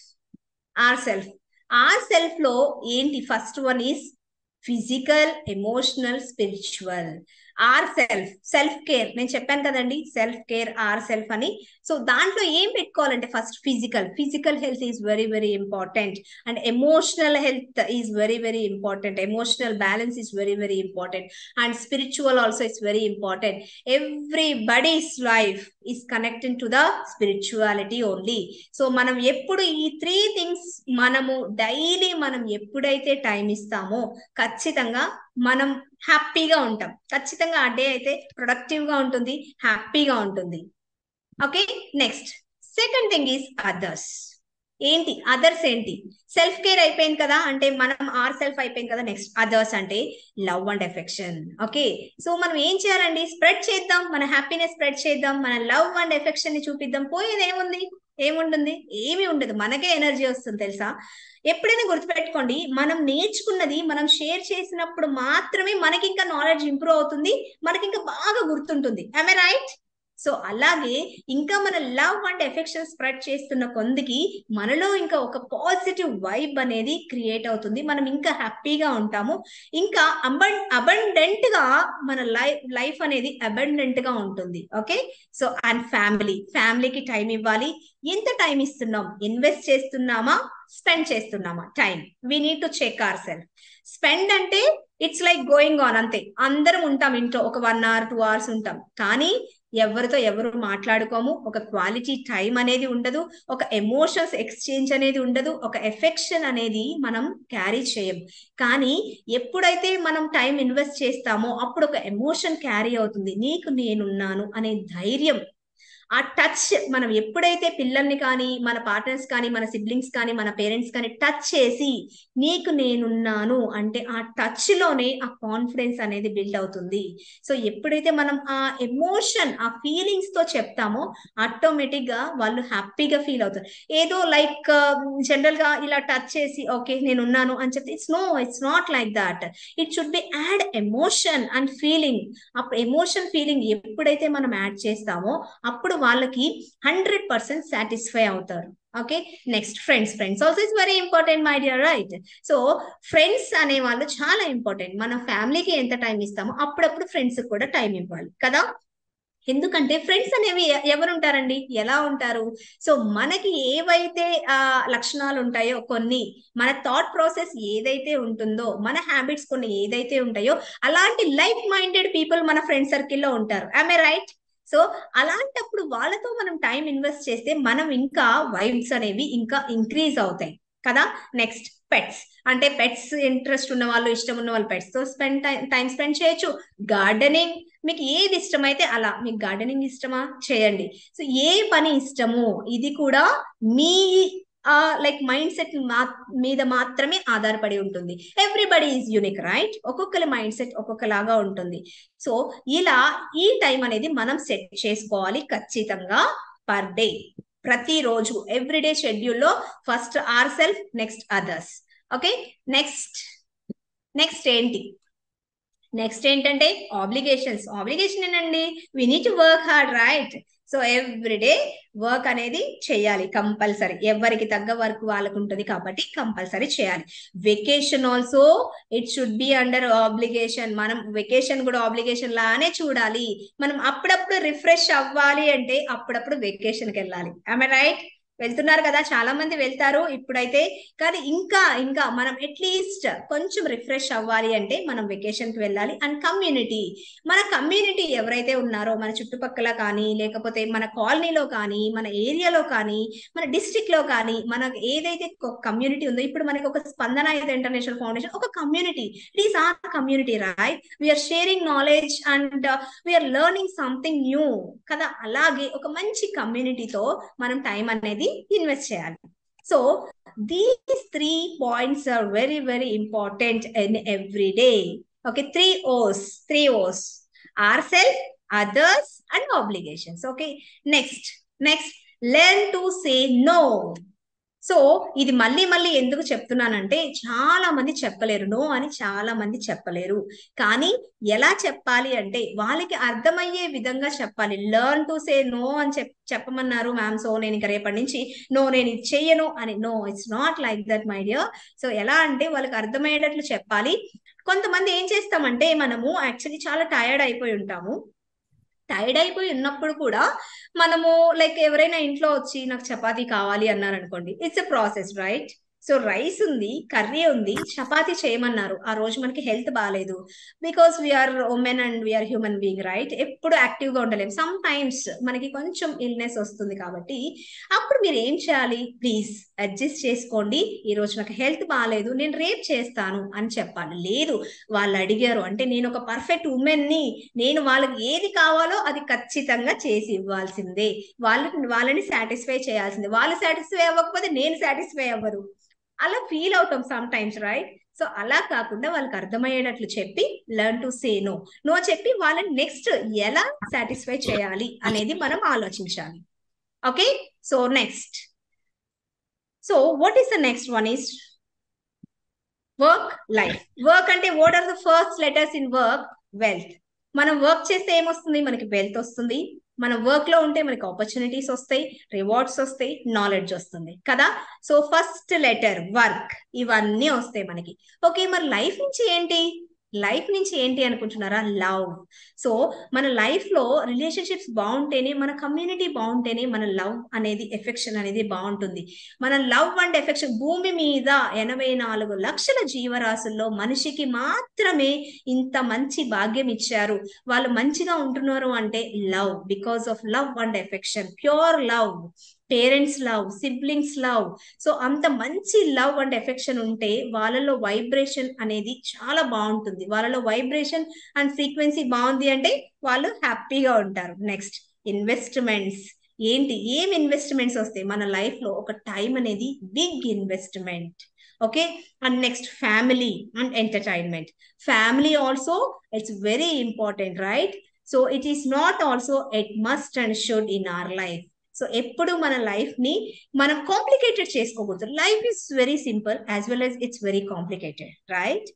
our self our self లో ఏంటి first one is physical emotional spiritual our self self care నేను చెప్పాను కదండి సెల్ఫ్ కేర్ ఆర్ సెల్ఫ్ అని సో దాంట్లో ఏం పెట్టుకోవాలంటే first physical physical health is very very important and emotional health is very very important emotional balance is very very important and spiritual also is very important everybody's life is connected to the spirituality only so మనం ఎప్పుడు ఈ three things మనము daily మనం ఎప్పుడైతే time ఇస్తామో ఖచ్చితంగా మనం హ్యాపీగా ఉంటాం ఖచ్చితంగా ఆ డే అయితే ప్రొడక్టివ్ గా ఉంటుంది హ్యాపీగా ఉంటుంది okay next second thing is others ఏంటి అదర్స్ ఏంటి సెల్ఫ్ కేర్ అయిపోయింది కదా అంటే మనం ఆర్ సెల్ఫ్ అయిపోయింది కదా నెక్స్ట్ అదర్స్ అంటే love and affection okay so మనం ఏం చేయాలండి స్ప్రెడ్ చేద్దాం మన హ్యాపీనెస్ స్ప్రెడ్ చేద్దాం మన లవ్ అండ్ ఎఫెక్షన్ ని చూపిద్దాం పోయేది ఏముంది ఏముంటుంది ఏమి ఉండదు మనకే ఎనర్జీ వస్తుంది తెలుసా ఎప్పుడైనా గుర్తుపెట్టుకోండి మనం నేర్చుకున్నది మనం షేర్ చేసినప్పుడు మాత్రమే మనకి ఇంకా నాలెడ్జ్ ఇంప్రూవ్ అవుతుంది మనకి ఇంకా బాగా గుర్తుంటుంది ఐ రైట్ సో అలాగే ఇంకా మన లవ్ అండ్ ఎఫెక్షన్ స్ప్రెడ్ చేస్తున్న కొందికి మనలో ఇంకా ఒక పాజిటివ్ వైబ్ అనేది క్రియేట్ అవుతుంది మనం ఇంకా హ్యాపీగా ఉంటాము ఇంకా అబం అబండెంట్ గా మన లైఫ్ లైఫ్ అనేది అబండెంట్ గా ఉంటుంది ఓకే సో అండ్ ఫ్యామిలీ ఫ్యామిలీకి టైం ఇవ్వాలి ఎంత టైం ఇస్తున్నాం ఇన్వెస్ట్ చేస్తున్నామా స్పెండ్ చేస్తున్నామా time we need to check our self spend అంటే ఇట్స్ లైక్ గోయింగ్ ఆన్ అంతే అందరం ఉంటాం ఇంట్లో ఒక వన్ అవర్ టూ అవర్స్ ఉంటాం కానీ ఎవరితో ఎవరు మాట్లాడుకోము ఒక క్వాలిటీ టైం అనేది ఉండదు ఒక ఎమోషన్స్ ఎక్స్చేంజ్ అనేది ఉండదు ఒక ఎఫెక్షన్ అనేది మనం క్యారీ చేయం కానీ ఎప్పుడైతే మనం టైం ఇన్వెస్ట్ చేస్తామో అప్పుడు ఒక ఎమోషన్ క్యారీ అవుతుంది నీకు నేనున్నాను అనే ధైర్యం ఆ టచ్ మనం ఎప్పుడైతే పిల్లల్ని కానీ మన పార్ట్నర్స్ కానీ మన సిబ్లింగ్స్ కానీ మన పేరెంట్స్ కానీ టచ్ చేసి నీకు నేనున్నాను అంటే ఆ టచ్ లోనే ఆ కాన్ఫిడెన్స్ అనేది బిల్డ్ అవుతుంది సో ఎప్పుడైతే మనం ఆ ఎమోషన్ ఆ ఫీలింగ్స్ తో చెప్తామో ఆటోమేటిక్ గా వాళ్ళు హ్యాపీగా ఫీల్ అవుతారు ఏదో లైక్ జనరల్ గా ఇలా టచ్ చేసి ఓకే నేను ఉన్నాను అని చెప్తే it's no it's not like that it should be add emotion and feeling అప్పుడు ఎమోషన్ ఫీలింగ్ ఎప్పుడైతే మనం యాడ్ చేస్తామో అప్పుడు వాళ్ళకి హండ్రెడ్ పర్సెంట్ సాటిస్ఫై అవుతారు okay next friends friends also is very important my dear right so friends అనే వాళ్ళు చాలా ఇంపార్టెంట్ మన ఫ్యామిలీకి ఎంత టైం ఇస్తామో అప్పుడప్పుడు ఫ్రెండ్స్ కూడా టైం ఇవ్వాలి కదా ఎందుకంటే ఫ్రెండ్స్ అనేవి ఎ- ఎవరు ఉంటారండి ఎలా ఉంటారు సో మనకి ఏవైతే ఆ లక్షణాలు ఉంటాయో కొన్ని మన థాట్ ప్రాసెస్ ఏదైతే ఉంటుందో మన హ్యాబిట్స్ కొన్ని ఏదైతే ఉంటాయో అలాంటి లైక్ మైండెడ్ పీపుల్ మన ఫ్రెండ్ సర్కిల్లో ఉంటారు ఐ రైట్ సో అలాంటప్పుడు వాళ్ళతో మనం టైం ఇన్వెస్ట్ చేస్తే మనం ఇంకా వైబ్స్ అనేవి ఇంకా ఇంక్రీజ్ అవుతాయి కదా నెక్స్ట్ పెట్స్ అంటే పెట్స్ ఇంట్రెస్ట్ ఉన్న వాళ్ళు ఇష్టం ఉన్న వాళ్ళు పెట్స్ తో స్పెండ్ టైం స్పెండ్ చేయొచ్చు గార్డెనింగ్ మీకు ఏది ఇష్టమైతే అలా మీకు గార్డెనింగ్ ఇష్టమా చేయండి సో ఏ పని ఇష్టమో ఇది కూడా మీ లైక్ మైండ్ సెట్ మా మీద మాత్రమే ఆధారపడి ఉంటుంది ఎవ్రీబడి ఈజ్ యూనిక్ రైట్ ఒక్కొక్కరి మైండ్ సెట్ ఒక్కొక్కలాగా ఉంటుంది సో ఇలా ఈ టైం అనేది మనం సెట్ చేసుకోవాలి ఖచ్చితంగా పర్ డే ప్రతిరోజు ఎవ్రీడే షెడ్యూల్లో first our self next others okay next next ఏంటి నెక్స్ట్ ఏంటంటే ఆబ్లిగేషన్స్ ఆబ్లిగేషన్ ఏంటండి we need to work hard right so every day work అనేది చేయాలి కంపల్సరీ ఎవరికి తగ్గ వర్క్ వాళ్ళకు ఉంటుంది కాబట్టి కంపల్సరీ చేయాలి vacation also it should be under obligation మనం వెకేషన్ కూడా ఆబ్లిగేషన్ లానే చూడాలి మనం అప్పుడప్పుడు రిఫ్రెష్ అవ్వాలి అంటే అప్పుడప్పుడు వెకేషన్కి వెళ్ళాలి ఐ రైట్ వెళ్తున్నారు కదా చాలా మంది వెళ్తారు ఇప్పుడైతే కానీ ఇంకా ఇంకా మనం అట్లీస్ట్ కొంచెం రిఫ్రెష్ అవ్వాలి అంటే మనం వెకేషన్ కి వెళ్ళాలి అండ్ కమ్యూనిటీ మన కమ్యూనిటీ ఎవరైతే ఉన్నారో మన చుట్టుపక్కల కానీ లేకపోతే మన కాలనీలో కానీ మన ఏరియాలో కానీ మన డిస్ట్రిక్ట్ లో కానీ మనకు ఏదైతే కమ్యూనిటీ ఉందో ఇప్పుడు మనకి ఒక స్పందన అయితే ఇంటర్నేషనల్ ఫౌండేషన్ ఒక community it is our community right we're sharing knowledge and we're learning something new కదా అలాగే ఒక మంచి కమ్యూనిటీతో మనం టైం అనేది ఇన్వెస్ట్ చేయాలి so these three points are very very important in every day okay three O's three O's are self others and obligations okay next next learn to say no so ఇది మళ్ళీ మళ్ళీ ఎందుకు చెప్తున్నానంటే చాలా మంది చెప్పలేరు నో అని చాలా మంది చెప్పలేరు కానీ ఎలా చెప్పాలి అంటే వాళ్ళకి అర్థమయ్యే విధంగా చెప్పాలి లెర్న్ టు సే నో అని చెప్ చెప్పమన్నారు మ్యామ్ సో నేను ఇక రేపటి నుంచి నో నేను ఇది చెయ్యను అని no it's not like that my dear so ఎలా అంటే వాళ్ళకి అర్థమయ్యేటట్లు చెప్పాలి కొంతమంది ఏం చేస్తామంటే మనము యాక్చువల్లీ చాలా టైర్డ్ అయిపోయి ఉంటాము టైర్డ్ అయిపోయి ఉన్నప్పుడు కూడా మనము లైక్ ఎవరైనా ఇంట్లో వచ్చి నాకు చపాతీ కావాలి అన్నారు అనుకోండి it's a process right so rice ఉంది కర్రీ ఉంది చపాతీ చేయమన్నారు ఆ రోజు మనకి హెల్త్ బాగాలేదు because we're women and we're human being right ఎప్పుడు యాక్టివ్ గా ఉండలేము సమ్ టైమ్స్ మనకి కొంచెం ఇల్నెస్ వస్తుంది కాబట్టి అప్పుడు మీరు ఏం చేయాలి ప్లీజ్ అడ్జస్ట్ చేసుకోండి ఈ రోజు నాకు హెల్త్ బాగాలేదు నేను రేపు చేస్తాను అని చెప్పాలి లేదు వాళ్ళు అడిగారు అంటే నేను ఒక పర్ఫెక్ట్ ఉమెన్ ని నేను వాళ్ళకి ఏది కావాలో అది ఖచ్చితంగా చేసి ఇవ్వాల్సిందే వాళ్ళని వాళ్ళని సాటిస్ఫై చేయాల్సిందే వాళ్ళు సాటిస్ఫై అవ్వకపోతే నేను సాటిస్ఫై అవ్వరు అలా ఫీల్ అవుతాం సమ్ టైమ్స్ రైట్ సో అలా కాకుండా వాళ్ళకి అర్థమయ్యేటట్లు చెప్పి learn to say no no చెప్పి వాళ్ళని నెక్స్ట్ ఎలా సాటిస్ఫై చేయాలి అనేది మనం ఆలోచించాలి okay so next so what is the next one is work life work అంటే what are the first letters in work wealth మనం వర్క్ చేస్తే ఏమొస్తుంది మనకి వెల్త్ వస్తుంది మన వర్క్ లో ఉంటే మనకి ఆపర్చునిటీస్ వస్తాయి రివార్డ్స్ వస్తాయి నాలెడ్జ్ వస్తుంది కదా సో ఫస్ట్ లెటర్ వర్క్ ఇవన్నీ వస్తాయి మనకి ఓకే మరి లైఫ్ నుంచి ఏంటి లైఫ్ నుంచి ఏంటి అనుకుంటున్నారా లవ్ సో మన లైఫ్ లో రిలేషన్షిప్స్ బాగుంటేనే మన కమ్యూనిటీ బాగుంటేనే మన లవ్ అనేది ఎఫెక్షన్ అనేది బాగుంటుంది మన లవ్ అండ్ ఎఫెక్షన్ భూమి మీద ఎనభై నాలుగు లక్షల జీవరాశుల్లో మనిషికి మాత్రమే ఇంత మంచి భాగ్యం ఇచ్చారు వాళ్ళు మంచిగా ఉంటున్నారు అంటే love because of love and affection pure love parents love siblings love so అంత మంచి లవ్ అండ్ ఎఫెక్షన్ ఉంటే వాళ్ళలో వైబ్రేషన్ అనేది చాలా బాగుంటుంది వాళ్ళలో వైబ్రేషన్ అండ్ ఫ్రీక్వెన్సీ బాగుంది అంటే వాళ్ళు హ్యాపీగా ఉంటారు నెక్స్ట్ ఇన్వెస్ట్మెంట్స్ ఏంటి ఏం ఇన్వెస్ట్మెంట్స్ వస్తాయి మన లైఫ్ లో ఒక టైం అనేది big investment okay and next family and entertainment family also it's very important right so it is not also it must and should in our life so ఎప్పుడు మన life ని మనం complicated చేసుకోకూడదు life is very simple as well as it's very complicated right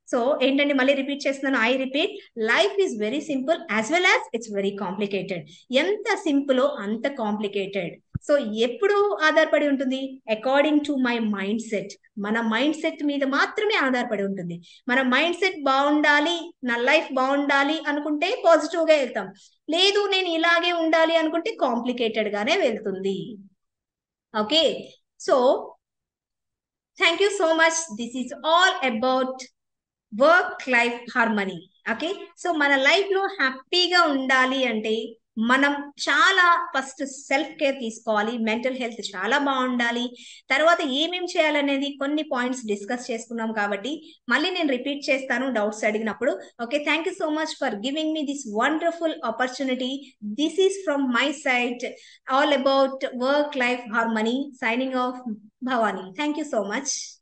so ఏంటంటే మళ్ళీ repeat చేస్తున్నాను I repeat life is very simple as well as it's very complicated ఎంత simple అంత కాంప్లికేటెడ్ సో ఎప్పుడు ఆధారపడి ఉంటుంది according to my mindset మన mind mindset మీద మాత్రమే ఆధారపడి ఉంటుంది మన మైండ్ సెట్ బాగుండాలి నా లైఫ్ బాగుండాలి అనుకుంటే పాజిటివ్ గా వెళ్తాం లేదు నేను ఇలాగే ఉండాలి అనుకుంటే కాంప్లికేటెడ్ గానే వెళ్తుంది okay so thank you so much this is all about work life harmony okay so మన లైఫ్ లో హ్యాపీగా ఉండాలి అంటే మనం చాలా ఫస్ట్ సెల్ఫ్ కేర్ తీసుకోవాలి మెంటల్ హెల్త్ చాలా బాగుండాలి తర్వాత ఏమేం చేయాలనేది కొన్ని పాయింట్స్ డిస్కస్ చేసుకున్నాం కాబట్టి మళ్ళీ నేను రిపీట్ చేస్తాను డౌట్స్ అడిగినప్పుడు okay thank you so much for giving me this wonderful opportunity this is from my side all about work life harmony signing off Bhavani thank you so much